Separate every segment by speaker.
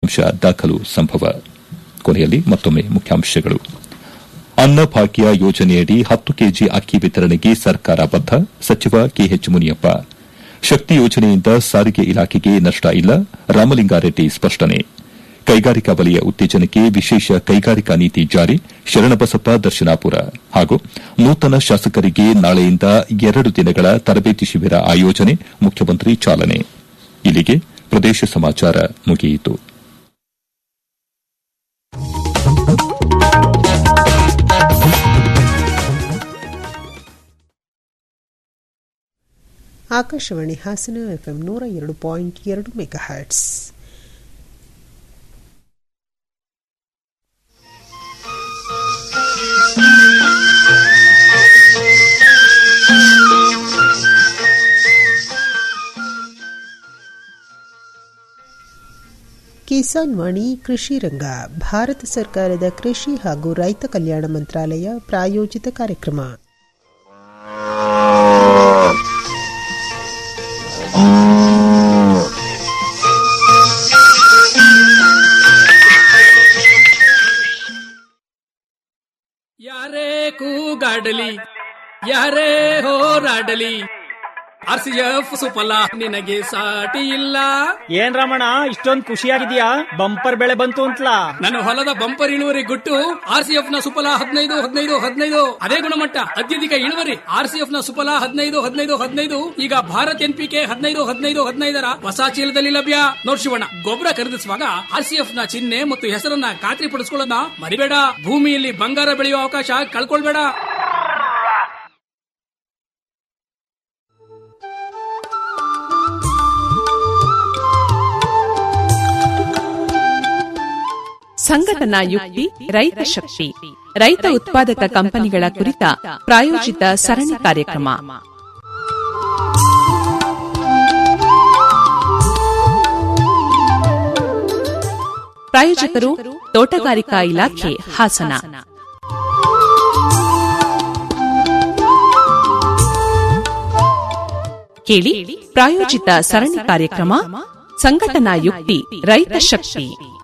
Speaker 1: ಅಂಶ ದಾಖಲು ಸಂಭವ ಕೊನೆಯಲ್ಲಿ ಮತ್ತೊಮ್ಮೆ ಮುಖ್ಯಾಂಶಗಳು ಅನ್ನಭಾಗ್ಯ ಯೋಜನೆಯಡಿ ಹತ್ತು ಕೆಜಿ ಅಕ್ಕಿ ವಿತರಣೆಗೆ ಸರ್ಕಾರ ಬದ್ಧ ಸಚಿವ ಕೆಎಚ್ ಮುನಿಯಪ್ಪ ಶಕ್ತಿ ಯೋಜನೆಯಿಂದ ಸಾರಿಗೆ ಇಲಾಖೆಗೆ ನಷ್ಟ ಇಲ್ಲ ರಾಮಲಿಂಗಾರೆಡ್ಡಿ ಸ್ಪಷ್ಟನೆ ಕೈಗಾರಿಕಾ ವಲಯ ಉತ್ತೇಜನಕ್ಕೆ ವಿಶೇಷ ಕೈಗಾರಿಕಾ ನೀತಿ ಜಾರಿ ಶರಣಬಸಪ್ಪ ದರ್ಶನಾಪುರ ಹಾಗೂ ನೂತನ ಶಾಸಕರಿಗೆ ನಾಳೆಯಿಂದ ಎರಡು ದಿನಗಳ ತರಬೇತಿ ಶಿಬಿರ ಆಯೋಜನೆ ಮುಖ್ಯಮಂತ್ರಿ ಚಾಲನೆ ಇಲ್ಲಿಗೆ ಪ್ರದೇಶ ಸಮಾಚಾರ ಮುಗಿಯಿತು
Speaker 2: ಆಕಾಶವಾಣಿ ಹಾಸನ ಎಫ್ಎಂ ನೂರ ಎರಡು ಪಾಯಿಂಟ್ ಎರಡು ಮೆಗಾ ಹರ್ಟ್ಸ್ ಕಿಸಾನ್ ವಾಣಿ ಕೃಷಿ ರಂಗ ಭಾರತ ಸರ್ಕಾರದ ಕೃಷಿ ಹಾಗೂ ರೈತ ಕಲ್ಯಾಣ ಮಂತ್ರಾಲಯ ಪ್ರಾಯೋಜಿತ ಕಾರ್ಯಕ್ರಮ
Speaker 3: ಯಾರೇ ಕೂಗಾಡಲಿ ಯಾರೇ ಹೋರಾಡಲಿ ಆರ್ ಸಿ ಎಫ್ ಸುಫಲ ನಿನಗೆ ಸಾಟಿ ಇಲ್ಲ
Speaker 4: ಏನ್ ರಮಣ ಇಷ್ಟೊಂದ್ ಖುಷಿಯಾಗಿದ್ಯಾ ಬಂಪರ್ ಬೆಳೆ ಬಂತು ಅಂತಲಾ
Speaker 3: ನನ್ನ ಹೊಲದ ಬಂಪರ್ ಇಳುವರಿ ಗುಟ್ಟು ಆರ್ ಸಿ ಎಫ್ ನ ಸುಫಲ ಹದಿನೈದು ಹದಿನೈದು ಹದಿನೈದು ಅದೇ ಗುಣಮಟ್ಟ ಅತ್ಯಧಿಕ ಇಳುವರಿ ಆರ್ ಸಿ ಎಫ್ ನ ಸುಫಲ ಹದಿನೈದು ಹದಿನೈದು ಹದಿನೈದು ಈಗ ಭಾರತ್ ಎನ್ ಪಿ ಕೆ ಹದಿನೈದು ಹದಿನೈದು ಹದಿನೈದರ ಹೊಸ ಚೀಲದಲ್ಲಿ ಲಭ್ಯ ನೋಡ್ ಶಿವಣ್ಣ ಗೊಬ್ಬರ ಖರೀದಿಸುವಾಗ ಆರ್ ಸಿ ಎಫ್ ನ ಚಿಹ್ನೆ ಮತ್ತು ಹೆಸರನ್ನ ಖಾತ್ರಿ ಪಡಿಸ್ಕೊಳ್ಳೋದನ್ನ ಮರಿಬೇಡ ಭೂಮಿಯಲ್ಲಿ ಬಂಗಾರ ಬೆಳೆಯುವ ಅವಕಾಶ ಕಳ್ಕೊಳ್ಬೇಡ
Speaker 5: ಸಂಘಟನಾ ಯುಕ್ತಿ ರೈತ ಶಕ್ತಿ ರೈತ ಉತ್ಪಾದಕ ಕಂಪನಿಗಳ ಕುರಿತ ಪ್ರಾಯೋಜಿತ ಸರಣಿ ಕಾರ್ಯಕ್ರಮ ಪ್ರಾಯೋಜಕರು ತೋಟಗಾರಿಕಾ ಇಲಾಖೆ ಹಾಸನ ಕೇಳಿ ಪ್ರಾಯೋಜಿತ ಸರಣಿ ಕಾರ್ಯಕ್ರಮ ಸಂಘಟನಾ ಯುಕ್ತಿ ರೈತ ಶಕ್ತಿ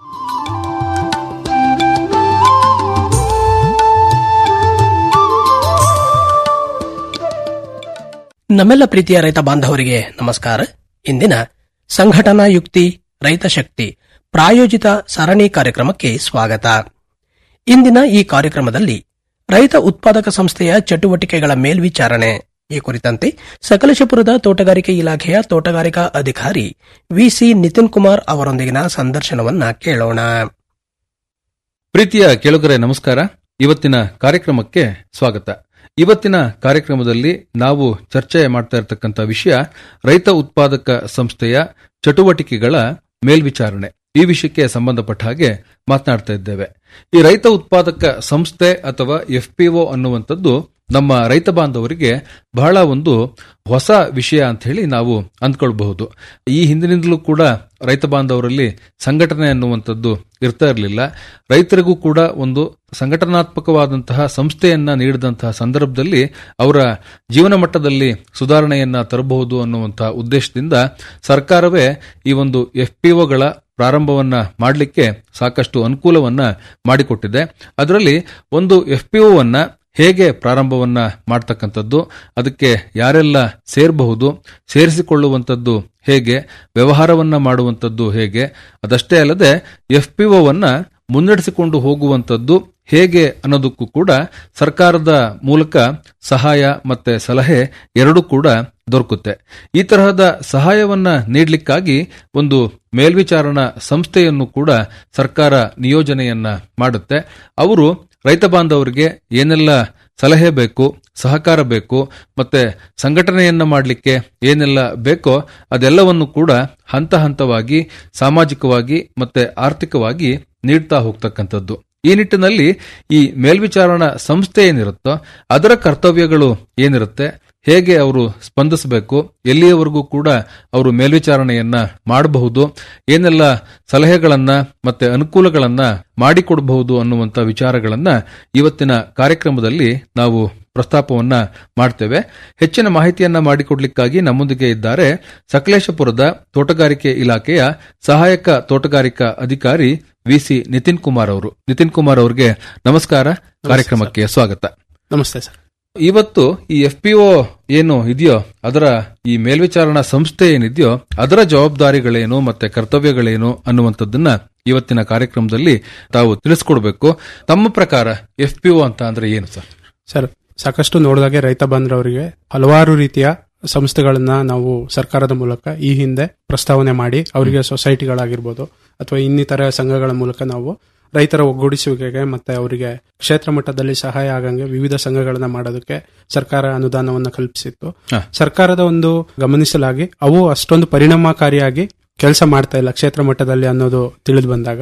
Speaker 6: ನಮ್ಮೆಲ್ಲ ಪ್ರೀತಿಯ ರೈತ ಬಾಂಧವರಿಗೆ ನಮಸ್ಕಾರ ಇಂದಿನ ಸಂಘಟನಾ ಯುಕ್ತಿ ರೈತ ಶಕ್ತಿ ಪ್ರಾಯೋಜಿತ ಸರಣಿ ಕಾರ್ಯಕ್ರಮಕ್ಕೆ ಸ್ವಾಗತ ಇಂದಿನ ಈ ಕಾರ್ಯಕ್ರಮದಲ್ಲಿ ರೈತ ಉತ್ಪಾದಕ ಸಂಸ್ಥೆಯ ಚಟುವಟಿಕೆಗಳ ಮೇಲ್ವಿಚಾರಣೆ ಈ ಕುರಿತಂತೆ ಸಕಲೇಶಪುರದ ತೋಟಗಾರಿಕೆ ಇಲಾಖೆಯ ತೋಟಗಾರಿಕಾ ಅಧಿಕಾರಿ ವಿಸಿ ನಿತಿನ್ ಕುಮಾರ್ ಅವರೊಂದಿಗಿನ ಸಂದರ್ಶನವನ್ನ ಕೇಳೋಣ
Speaker 7: ಪ್ರೀತಿಯ ಕೇಳುಗರೆ ನಮಸ್ಕಾರ ಇವತ್ತಿನ ಕಾರ್ಯಕ್ರಮಕ್ಕೆ ಸ್ವಾಗತ ಇವತ್ತಿನ ಕಾರ್ಯಕ್ರಮದಲ್ಲಿ ನಾವು ಚರ್ಚೆ ಮಾಡ್ತಾ ಇರತಕ್ಕಂಥ ವಿಷಯ ರೈತ ಉತ್ಪಾದಕ ಸಂಸ್ಥೆಯ ಚಟುವಟಿಕೆಗಳ ಮೇಲ್ವಿಚಾರಣೆ ಈ ವಿಷಯಕ್ಕೆ ಸಂಬಂಧಪಟ್ಟ ಹಾಗೆ ಮಾತನಾಡ್ತಾ ಇದ್ದೇವೆ ಈ ರೈತ ಉತ್ಪಾದಕ ಸಂಸ್ಥೆ ಅಥವಾ ಎಫ್ಪಿಒ ಅನ್ನುವಂಥದ್ದು ನಮ್ಮ ರೈತ ಬಾಂಧವರಿಗೆ ಬಹಳ ಒಂದು ಹೊಸ ವಿಷಯ ಅಂತ ಹೇಳಿ ನಾವು ಅಂದ್ಕೊಳ್ಬಹುದು ಈ ಹಿಂದಿನಿಂದಲೂ ಕೂಡ ರೈತ ಬಾಂಧವರಲ್ಲಿ ಸಂಘಟನೆ ಅನ್ನುವಂಥದ್ದು ಇರ್ತಾ ಇರಲಿಲ್ಲ ರೈತರಿಗೂ ಕೂಡ ಒಂದು ಸಂಘಟನಾತ್ಮಕವಾದಂತಹ ಸಂಸ್ಥೆಯನ್ನ ನೀಡಿದಂತಹ ಸಂದರ್ಭದಲ್ಲಿ ಅವರ ಜೀವನ ಮಟ್ಟದಲ್ಲಿ ಸುಧಾರಣೆಯನ್ನ ತರಬಹುದು ಅನ್ನುವಂತಹ ಉದ್ದೇಶದಿಂದ ಸರ್ಕಾರವೇ ಈ ಒಂದು ಎಫ್ಪಿಒಗಳ ಪ್ರಾರಂಭವನ್ನ ಮಾಡಲಿಕ್ಕೆ ಸಾಕಷ್ಟು ಅನುಕೂಲವನ್ನ ಮಾಡಿಕೊಟ್ಟಿದೆ ಅದರಲ್ಲಿ ಒಂದು ಎಫ್ಪಿಒವನ್ನ ಹೇಗೆ ಪ್ರಾರಂಭವನ್ನ ಮಾಡ್ತಕ್ಕಂಥದ್ದು ಅದಕ್ಕೆ ಯಾರೆಲ್ಲ ಸೇರಬಹುದು ಸೇರಿಸಿಕೊಳ್ಳುವಂಥದ್ದು ಹೇಗೆ ವ್ಯವಹಾರವನ್ನ ಮಾಡುವಂಥದ್ದು ಹೇಗೆ ಅದಷ್ಟೇ ಅಲ್ಲದೆ ಎಫ್ಪಿಒವನ್ನ ಮುನ್ನಡೆಸಿಕೊಂಡು ಹೋಗುವಂಥದ್ದು ಹೇಗೆ ಅನ್ನೋದಕ್ಕೂ ಕೂಡ ಸರ್ಕಾರದ ಮೂಲಕ ಸಹಾಯ ಮತ್ತೆ ಸಲಹೆ ಎರಡೂ ಕೂಡ ದೊರಕುತ್ತೆ ಈ ತರಹದ ಸಹಾಯವನ್ನ ನೀಡಲಿಕ್ಕಾಗಿ ಒಂದು ಮೇಲ್ವಿಚಾರಣಾ ಸಂಸ್ಥೆಯನ್ನು ಕೂಡ ಸರ್ಕಾರ ನಿಯೋಜನೆಯನ್ನ ಮಾಡುತ್ತೆ ಅವರು ರೈತ ಬಾಂಧವರಿಗೆ ಏನೆಲ್ಲ ಸಲಹೆ ಬೇಕು ಸಹಕಾರ ಬೇಕು ಮತ್ತೆ ಸಂಘಟನೆಯನ್ನ ಮಾಡಲಿಕ್ಕೆ ಏನೆಲ್ಲ ಬೇಕೋ ಅದೆಲ್ಲವನ್ನು ಕೂಡ ಹಂತ ಹಂತವಾಗಿ ಸಾಮಾಜಿಕವಾಗಿ ಮತ್ತೆ ಆರ್ಥಿಕವಾಗಿ ನೀಡ್ತಾ ಹೋಗ್ತಕ್ಕಂಥದ್ದು ಈ ನಿಟ್ಟಿನಲ್ಲಿ ಈ ಮೇಲ್ವಿಚಾರಣಾ ಸಂಸ್ಥೆ ಏನಿರುತ್ತೋ ಅದರ ಕರ್ತವ್ಯಗಳು ಏನಿರುತ್ತೆ ಹೇಗೆ ಅವರು ಸ್ಪಂದಿಸಬೇಕು ಎಲ್ಲಿಯವರೆಗೂ ಕೂಡ ಅವರು ಮೇಲ್ವಿಚಾರಣೆಯನ್ನ ಮಾಡಬಹುದು ಏನೆಲ್ಲ ಸಲಹೆಗಳನ್ನ ಮತ್ತೆ ಅನುಕೂಲಗಳನ್ನ ಮಾಡಿಕೊಡಬಹುದು ಅನ್ನುವಂಥ ವಿಚಾರಗಳನ್ನ ಇವತ್ತಿನ ಕಾರ್ಯಕ್ರಮದಲ್ಲಿ ನಾವು ಪ್ರಸ್ತಾಪವನ್ನ ಮಾಡ್ತೇವೆ ಹೆಚ್ಚಿನ ಮಾಹಿತಿಯನ್ನ ಮಾಡಿಕೊಡ್ಲಿಕ್ಕಾಗಿ ನಮ್ಮೊಂದಿಗೆ ಇದ್ದಾರೆ ಸಕಲೇಶಪುರದ ತೋಟಗಾರಿಕೆ ಇಲಾಖೆಯ ಸಹಾಯಕ ತೋಟಗಾರಿಕಾ ಅಧಿಕಾರಿ ವಿಸಿ ನಿತಿನ್ ಕುಮಾರ್ ಅವರು ನಿತಿನ್ ಕುಮಾರ್ ಅವರಿಗೆ ನಮಸ್ಕಾರ ಕಾರ್ಯಕ್ರಮಕ್ಕೆ ಸ್ವಾಗತ
Speaker 8: ನಮಸ್ತೆ ಸರ್
Speaker 7: ಇವತ್ತು ಈ ಎಫ್ ಪಿ ಒ ಏನು ಇದೆಯೋ ಅದರ ಈ ಮೇಲ್ವಿಚಾರಣಾ ಸಂಸ್ಥೆ ಏನಿದೆಯೋ ಅದರ ಜವಾಬ್ದಾರಿಗಳೇನು ಮತ್ತೆ ಕರ್ತವ್ಯಗಳೇನು ಅನ್ನುವಂಥದ್ದನ್ನ ಇವತ್ತಿನ ಕಾರ್ಯಕ್ರಮದಲ್ಲಿ ತಾವು ತಿಳಿಸ್ಕೊಡ್ಬೇಕು ತಮ್ಮ ಪ್ರಕಾರ ಎಫ್ ಪಿ ಒ ಅಂತ ಅಂದ್ರೆ ಏನು ಸರ್
Speaker 8: ಸರ್ ಸಾಕಷ್ಟು ನೋಡಿದಾಗೆ ರೈತ ಬಾಂಧವರಿಗೆ ಹಲವಾರು ರೀತಿಯ ಸಂಸ್ಥೆಗಳನ್ನ ನಾವು ಸರ್ಕಾರದ ಮೂಲಕ ಈ ಹಿಂದೆ ಪ್ರಸ್ತಾವನೆ ಮಾಡಿ ಅವರಿಗೆ ಸೊಸೈಟಿಗಳಾಗಿರ್ಬೋದು ಅಥವಾ ಇನ್ನಿತರ ಸಂಘಗಳ ಮೂಲಕ ನಾವು ರೈತರ ಒಗ್ಗೂಡಿಸುವಿಕೆಗೆ ಮತ್ತೆ ಅವರಿಗೆ ಕ್ಷೇತ್ರ ಮಟ್ಟದಲ್ಲಿ ಸಹಾಯ ಆಗಂಗೆ ವಿವಿಧ ಸಂಘಗಳನ್ನ ಮಾಡೋದಕ್ಕೆ ಸರ್ಕಾರ ಅನುದಾನವನ್ನು ಕಲ್ಪಿಸಿತ್ತು
Speaker 7: ಹ.
Speaker 8: ಸರ್ಕಾರದ ಒಂದು ಗಮನಿಸಲಾಗಿ ಅವು ಅಷ್ಟೊಂದು ಪರಿಣಾಮಕಾರಿಯಾಗಿ ಕೆಲಸ ಮಾಡ್ತಾ ಇಲ್ಲ ಕ್ಷೇತ್ರ ಮಟ್ಟದಲ್ಲಿ ಅನ್ನೋದು ತಿಳಿದು ಬಂದಾಗ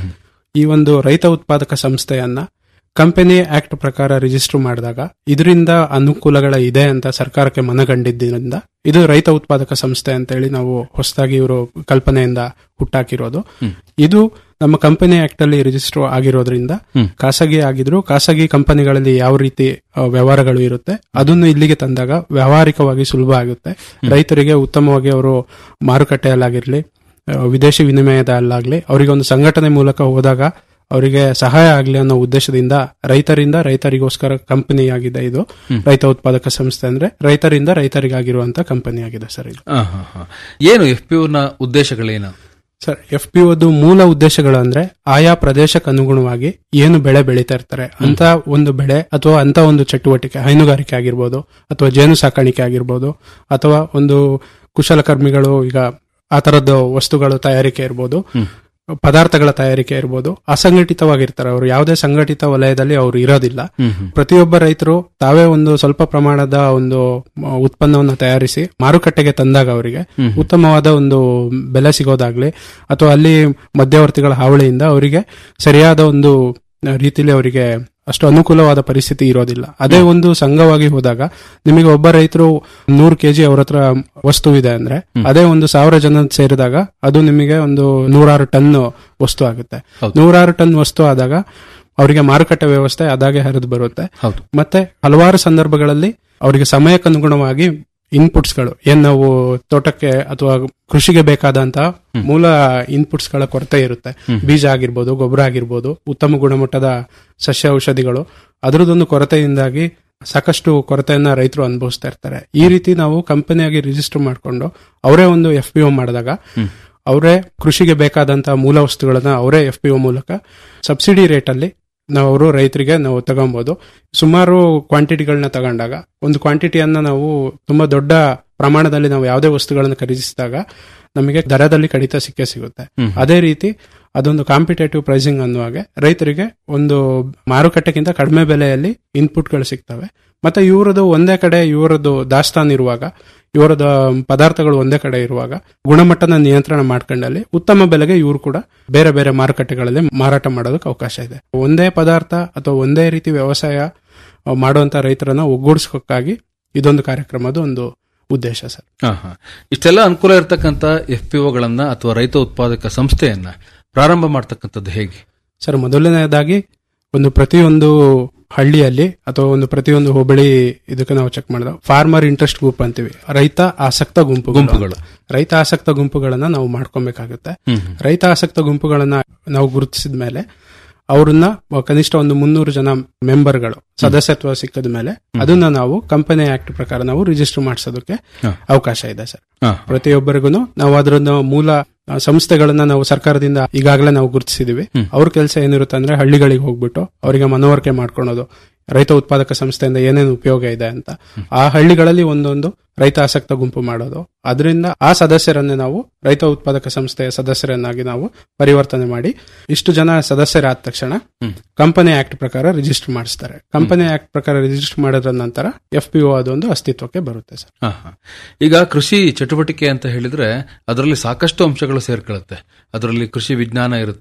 Speaker 8: ಈ ಒಂದು ರೈತ ಉತ್ಪಾದಕ ಸಂಸ್ಥೆಯನ್ನ ಕಂಪನಿ ಆಕ್ಟ್ ಪ್ರಕಾರ ರಿಜಿಸ್ಟರ್ ಮಾಡಿದಾಗ ಇದರಿಂದ ಅನುಕೂಲಗಳ ಇದೆ ಅಂತ ಸರ್ಕಾರಕ್ಕೆ ಮನಗಂಡಿದ್ದರಿಂದ ಇದು ರೈತ ಉತ್ಪಾದಕ ಸಂಸ್ಥೆ ಅಂತ ಹೇಳಿ ನಾವು ಹೊಸದಾಗಿ ಇವರು ಕಲ್ಪನೆಯಿಂದ ಹುಟ್ಟಾಕಿರೋದು ಇದು ನಮ್ಮ ಕಂಪನಿ ಆಕ್ಟ್ ಅಲ್ಲಿ ರಿಜಿಸ್ಟರ್ ಆಗಿರೋದ್ರಿಂದ ಖಾಸಗಿ ಆಗಿದ್ರು ಖಾಸಗಿ ಕಂಪನಿಗಳಲ್ಲಿ ಯಾವ ರೀತಿ ಆ, ವ್ಯವಹಾರಗಳು ಇರುತ್ತೆ ಅದನ್ನು ಇಲ್ಲಿಗೆ ತಂದಾಗ ವ್ಯಾವಹಾರಿಕವಾಗಿ ಸುಲಭ ಆಗುತ್ತೆ ರೈತರಿಗೆ ಉತ್ತಮವಾಗಿ ಅವರು ಮಾರುಕಟ್ಟೆಯಲ್ಲಾಗಿರ್ಲಿ ಆ, ವಿದೇಶಿ ವಿನಿಮಯದಲ್ಲಾಗ್ಲಿ ಅವರಿಗೆ ಒಂದು ಸಂಘಟನೆ ಮೂಲಕ ಹೋದಾಗ ಅವರಿಗೆ ಸಹಾಯ ಆಗಲಿ ಅನ್ನೋ ಉದ್ದೇಶದಿಂದ ರೈತರಿಂದ ರೈತರಿಗೋಸ್ಕರ ಕಂಪನಿ ಆಗಿದೆ ಇದು ರೈತ ಉತ್ಪಾದಕ ಸಂಸ್ಥೆ ಅಂದ್ರೆ ರೈತರಿಂದ ರೈತರಿಗಾಗಿರುವಂತ ಕಂಪನಿ ಆಗಿದೆ ಸರ್ ಇದು
Speaker 7: ಆ, ಹಾ, ಹಾ. ಏನು ಎಫ್ ಪಿ ನ ಉದ್ದೇಶಗಳೇನು
Speaker 8: ಸರ್ ಎಫ್ ಪಿ ಒದು ಮೂಲ ಉದ್ದೇಶಗಳು ಅಂದ್ರೆ ಆಯಾ ಪ್ರದೇಶಕ್ಕೆ ಅನುಗುಣವಾಗಿ ಏನು ಬೆಳೆ ಬೆಳೀತಾ ಇರ್ತಾರೆ ಅಂತ ಒಂದು ಬೆಳೆ ಅಥವಾ ಅಂತ ಒಂದು ಚಟುವಟಿಕೆ ಹೈನುಗಾರಿಕೆ ಆಗಿರ್ಬೋದು ಅಥವಾ ಜೇನು ಸಾಕಾಣಿಕೆ ಆಗಿರ್ಬೋದು ಅಥವಾ ಒಂದು ಕುಶಲಕರ್ಮಿಗಳು ಈಗ ಆ ತರದ್ದು ವಸ್ತುಗಳು ತಯಾರಿಕೆ ಇರ್ಬೋದು ಪದಾರ್ಥಗಳ ತಯಾರಿಕೆ ಇರ್ಬೋದು ಅಸಂಘಟಿತವಾಗಿರ್ತಾರೆ ಅವರು ಯಾವುದೇ ಸಂಘಟಿತ ವಲಯದಲ್ಲಿ ಅವರು ಇರೋದಿಲ್ಲ ಪ್ರತಿಯೊಬ್ಬ ರೈತರು ತಾವೇ ಒಂದು ಸ್ವಲ್ಪ ಪ್ರಮಾಣದ ಒಂದು ಮ, ಉತ್ಪನ್ನವನ್ನು ತಯಾರಿಸಿ ಮಾರುಕಟ್ಟೆಗೆ ತಂದಾಗ ಅವರಿಗೆ ಉತ್ತಮವಾದ ಒಂದು ಬೆಲೆ ಸಿಗೋದಾಗ್ಲಿ ಅಥವಾ ಅಲ್ಲಿ ಮಧ್ಯವರ್ತಿಗಳ ಹಾವಳಿಯಿಂದ ಅವರಿಗೆ ಸರಿಯಾದ ಒಂದು ರೀತಿಯಲ್ಲಿ ಅವರಿಗೆ ಅಷ್ಟು ಅನುಕೂಲವಾದ ಪರಿಸ್ಥಿತಿ ಇರೋದಿಲ್ಲ ಅದೇ ಒಂದು ಸಂಘವಾಗಿ ಹೋದಾಗ ನಿಮಗೆ ಒಬ್ಬ ರೈತರು ನೂರು ಕೆಜಿ ಅವ್ರ ಹತ್ರ ವಸ್ತು ಇದೆ ಅಂದ್ರೆ ಅದೇ ಒಂದು ಸಾವಿರ ಜನ ಸೇರಿದಾಗ ಅದು ನಿಮಗೆ ಒಂದು ನೂರಾರು ಟನ್ ವಸ್ತು ಆಗುತ್ತೆ ನೂರಾರು ಟನ್ ವಸ್ತು ಆದಾಗ ಅವರಿಗೆ ಮಾರುಕಟ್ಟೆ ವ್ಯವಸ್ಥೆ ಅದಾಗೆ ಹರಿದು ಬರುತ್ತೆ
Speaker 7: ಹೌದು.
Speaker 8: ಮತ್ತೆ ಹಲವಾರು ಸಂದರ್ಭಗಳಲ್ಲಿ ಅವರಿಗೆ ಸಮಯಕ್ಕನುಗುಣವಾಗಿ ಇನ್ಪುಟ್ಸ್ ಗಳು ಏನ್ ನಾವು ತೋಟಕ್ಕೆ ಅಥವಾ ಕೃಷಿಗೆ ಬೇಕಾದಂತಹ ಮೂಲ ಇನ್ಪುಟ್ಸ್ ಗಳ ಕೊರತೆ ಇರುತ್ತೆ ಬೀಜ ಆಗಿರ್ಬೋದು ಗೊಬ್ಬರ ಆಗಿರ್ಬೋದು ಉತ್ತಮ ಗುಣಮಟ್ಟದ ಸಸ್ಯ ಔಷಧಿಗಳು ಅದರದೊಂದು ಕೊರತೆಯಿಂದಾಗಿ ಸಾಕಷ್ಟು ಕೊರತೆಯನ್ನ ರೈತರು ಅನುಭವಿಸ್ತಾ ಇರ್ತಾರೆ ಈ ರೀತಿ ನಾವು ಕಂಪನಿಯಾಗಿ ರಿಜಿಸ್ಟರ್ ಮಾಡಿಕೊಂಡು ಅವರೇ ಒಂದು ಎಫ್ ಪಿ ಒ ಮಾಡಿದಾಗ ಅವರೇ ಕೃಷಿಗೆ ಬೇಕಾದಂತಹ ಮೂಲ ವಸ್ತುಗಳನ್ನ ಅವರೇ ಎಫ್ ಪಿ ಒ ಮೂಲಕ ಸಬ್ಸಿಡಿ ರೇಟ್ ಅಲ್ಲಿ ನಾವು ಅವರು ರೈತರಿಗೆ ನಾವು ತಗೊಬಹುದು ಸುಮಾರು ಕ್ವಾಂಟಿಟಿಗಳನ್ನ ತಗೊಂಡಾಗ ಒಂದು ಕ್ವಾಂಟಿಟಿಯನ್ನ ನಾವು ತುಂಬಾ ದೊಡ್ಡ ಪ್ರಮಾಣದಲ್ಲಿ ನಾವು ಯಾವುದೇ ವಸ್ತುಗಳನ್ನು ಖರೀದಿಸಿದಾಗ ನಮಗೆ ದರದಲ್ಲಿ ಕಡಿತ ಸಿಕ್ಕೇ ಸಿಗುತ್ತೆ ಅದೇ ರೀತಿ ಅದೊಂದು ಕಾಂಪಿಟೇಟಿವ್ ಪ್ರೈಸಿಂಗ್ ಅನ್ನುವಾಗೆ ರೈತರಿಗೆ ಒಂದು ಮಾರುಕಟ್ಟೆಗಿಂತ ಕಡಿಮೆ ಬೆಲೆಯಲ್ಲಿ ಇನ್ಪುಟ್ಗಳು ಸಿಗ್ತವೆ ಮತ್ತೆ ಇವರದು ಒಂದೇ ಕಡೆ ಇವರದು ದಾಸ್ತಾನು ಇರುವಾಗ ಇವರದ ಪದಾರ್ಥಗಳು ಒಂದೇ ಕಡೆ ಇರುವಾಗ ಗುಣಮಟ್ಟನ ನಿಯಂತ್ರಣ ಮಾಡ್ಕೊಂಡಲ್ಲಿ ಉತ್ತಮ ಬೆಲೆಗೆ ಇವರು ಕೂಡ ಬೇರೆ ಬೇರೆ ಮಾರುಕಟ್ಟೆಗಳಲ್ಲಿ ಮಾರಾಟ ಮಾಡೋದಕ್ಕೆ ಅವಕಾಶ ಇದೆ ಒಂದೇ ಪದಾರ್ಥ ಅಥವಾ ಒಂದೇ ರೀತಿ ವ್ಯವಸಾಯ ಆ, ಮಾಡುವಂತ ರೈತರನ್ನ ಒಗ್ಗೂಡಿಸೋಕ್ಕಾಗಿ ಇದೊಂದು ಕಾರ್ಯಕ್ರಮದ ಒಂದು ಉದ್ದೇಶ ಸರ್
Speaker 7: ಆ, ಹಾ. ಇಷ್ಟೆಲ್ಲ ಅನುಕೂಲ ಇರತಕ್ಕಂತ ಎಫ್ ಪಿ ಒಗಳನ್ನ ಅಥವಾ ರೈತ ಉತ್ಪಾದಕ ಸಂಸ್ಥೆಯನ್ನ ಪ್ರಾರಂಭ ಮಾಡ್ತಕ್ಕಂಥದ್ದು ಹೇಗೆ
Speaker 8: ಸರ್ ಮೊದಲನೇದಾಗಿ ಒಂದು ಪ್ರತಿಯೊಂದು ಹಳ್ಳಿಯಲ್ಲಿ ಅಥವಾ ಒಂದು ಪ್ರತಿಯೊಂದು ಹೋಬಳಿ ಇದಕ್ಕೆ ನಾವು ಚೆಕ್ ಮಾಡಿದಾಗ ಫಾರ್ಮರ್ ಇಂಟ್ರೆಸ್ಟ್ ಗ್ರೂಪ್ ಅಂತೀವಿ ರೈತ ಆಸಕ್ತ ಗುಂಪುಗಳು
Speaker 7: ಗುಂಪುಗಳು.
Speaker 8: ರೈತ ಆಸಕ್ತ ಗುಂಪುಗಳನ್ನ ನಾವು ಮಾಡ್ಕೊಬೇಕಾಗುತ್ತೆ ರೈತ ಆಸಕ್ತ ಗುಂಪುಗಳನ್ನ ನಾವು ಗುರುತಿಸಿದ ಮೇಲೆ ಅವ್ರನ್ನ ಕನಿಷ್ಠ ಒಂದು ಮುನ್ನೂರು ಜನ ಮೆಂಬರ್ಗಳು ಸದಸ್ಯತ್ವ ಸಿಕ್ಕದ ಮೇಲೆ ಅದನ್ನ ನಾವು ಕಂಪನಿ ಆಕ್ಟ್ ಪ್ರಕಾರ ನಾವು ರಿಜಿಸ್ಟರ್ ಮಾಡಿಸೋದಕ್ಕೆ ಅವಕಾಶ ಇದೆ ಸರ್
Speaker 7: ಹಾ.
Speaker 8: ಪ್ರತಿಯೊಬ್ಬರಿಗೂ ನಾವು ಅದರದ್ದು ಮೂಲ ಆ, ಸಂಸ್ಥೆಗಳನ್ನ ನಾವು ಸರ್ಕಾರದಿಂದ ಈಗಾಗಲೇ ನಾವು ಗುರುತಿಸಿದೀವಿ ಅವ್ರ ಕೆಲಸ ಏನಿರುತ್ತೆ ಅಂದ್ರೆ ಹಳ್ಳಿಗಳಿಗೆ ಹೋಗ್ಬಿಟ್ಟು ಅವರಿಗೆ ಮನವರಿಕೆ ಮಾಡ್ಕೊಳೋದು ರೈತ ಉತ್ಪಾದಕ ಸಂಸ್ಥೆಯಿಂದ ಏನೇನು ಉಪಯೋಗ ಇದೆ ಅಂತ ಆ ಹಳ್ಳಿಗಳಲ್ಲಿ ಒಂದೊಂದು ರೈತ ಆಸಕ್ತ ಗುಂಪು ಮಾಡೋದು ಅದರಿಂದ ಆ ಸದಸ್ಯರನ್ನೇ ನಾವು ರೈತ ಉತ್ಪಾದಕ ಸಂಸ್ಥೆಯ ಸದಸ್ಯರನ್ನಾಗಿ ನಾವು ಪರಿವರ್ತನೆ ಮಾಡಿ ಇಷ್ಟು ಜನ ಸದಸ್ಯರಾದ ತಕ್ಷಣ ಕಂಪನಿ ಆಕ್ಟ್ ಪ್ರಕಾರ ರಿಜಿಸ್ಟರ್ ಮಾಡಿಸ್ತಾರೆ ಕಂಪನಿ ಆಕ್ಟ್ ಪ್ರಕಾರ ರಿಜಿಸ್ಟರ್ ಮಾಡಿದ ನಂತರ ಎಫ್ ಪಿ ಒ ಅದೊಂದು ಅಸ್ತಿತ್ವಕ್ಕೆ ಬರುತ್ತೆ ಸರ್
Speaker 7: ಹಾ, ಹಾ. ಈಗ ಕೃಷಿ ಚಟುವಟಿಕೆ ಅಂತ ಹೇಳಿದ್ರೆ ಅದರಲ್ಲಿ ಸಾಕಷ್ಟು ಅಂಶಗಳು ಸೇರ್ಕೊಳ್ಳುತ್ತೆ ಅದರಲ್ಲಿ ಕೃಷಿ ವಿಜ್ಞಾನ ಇರುತ್ತೆ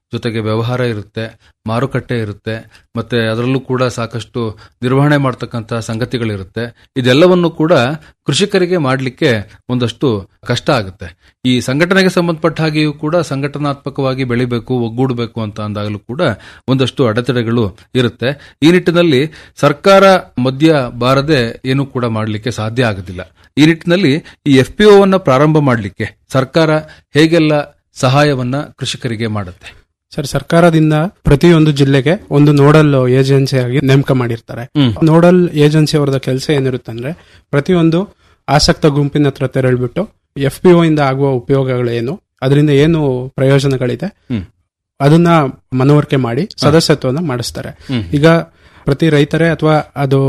Speaker 7: ಜೊತೆಗೆ ವ್ಯವಹಾರ ಇರುತ್ತೆ ಮಾರುಕಟ್ಟೆ ಇರುತ್ತೆ ಮತ್ತೆ ಅದರಲ್ಲೂ ಕೂಡ ಸಾಕಷ್ಟು ನಿರ್ವಹಣೆ ಮಾಡ್ತಕ್ಕಂಥ ಸಂಗತಿಗಳಿರುತ್ತೆ ಇದೆಲ್ಲವನ್ನು ಕೂಡ ಕೃಷಿಕರಿಗೆ ಮಾಡಲಿಕ್ಕೆ ಒಂದಷ್ಟು ಕಷ್ಟ ಆಗುತ್ತೆ ಈ ಸಂಘಟನೆಗೆ ಸಂಬಂಧಪಟ್ಟ ಹಾಗೆಯೂ ಕೂಡ ಸಂಘಟನಾತ್ಮಕವಾಗಿ ಬೆಳಿಬೇಕು ಒಗ್ಗೂಡಬೇಕು ಅಂತ ಅಂದಾಗಲೂ ಕೂಡ ಒಂದಷ್ಟು ಅಡೆತಡೆಗಳು ಇರುತ್ತೆ ಈ ನಿಟ್ಟಿನಲ್ಲಿ ಸರ್ಕಾರ ಮಧ್ಯ ಬಾರದೆ ಏನು ಕೂಡ ಮಾಡಲಿಕ್ಕೆ ಸಾಧ್ಯ ಆಗೋದಿಲ್ಲ ಈ ನಿಟ್ಟಿನಲ್ಲಿ ಈ ಎಫ್ ಪಿ ಒನ್ನ ಪ್ರಾರಂಭ ಮಾಡಲಿಕ್ಕೆ ಸರ್ಕಾರ ಹೇಗೆಲ್ಲ ಸಹಾಯವನ್ನ ಕೃಷಿಕರಿಗೆ ಮಾಡುತ್ತೆ
Speaker 8: ಸರ್ ಸರ್ಕಾರದಿಂದ ಪ್ರತಿಯೊಂದು ಜಿಲ್ಲೆಗೆ ಒಂದು ನೋಡಲ್ ಏಜೆನ್ಸಿ ಆಗಿ ನೇಮಕ ಮಾಡಿರ್ತಾರೆ
Speaker 7: ಹ್ಮ್.
Speaker 8: ನೋಡಲ್ ಏಜೆನ್ಸಿ ಅವರದ ಕೆಲಸ ಏನಿರುತ್ತೆ ಅಂದ್ರೆ ಪ್ರತಿಯೊಂದು ಆಸಕ್ತ ಗುಂಪಿನ ಹತ್ರ ತೆರಳ್ಬಿಟ್ಟು ಎಫ್ ಪಿ ಇಂದ ಆಗುವ ಉಪಯೋಗಗಳೇನು ಅದರಿಂದ ಏನು ಪ್ರಯೋಜನಗಳಿದೆ
Speaker 7: ಹ್ಮ್.
Speaker 8: ಅದನ್ನ ಮನವರಿಕೆ ಮಾಡಿ ಸದಸ್ಯತ್ವನ ಮಾಡಿಸ್ತಾರೆ
Speaker 7: ಹ್ಮ್.
Speaker 8: ಈಗ ಪ್ರತಿ ರೈತರೇ ಅಥವಾ ಅದು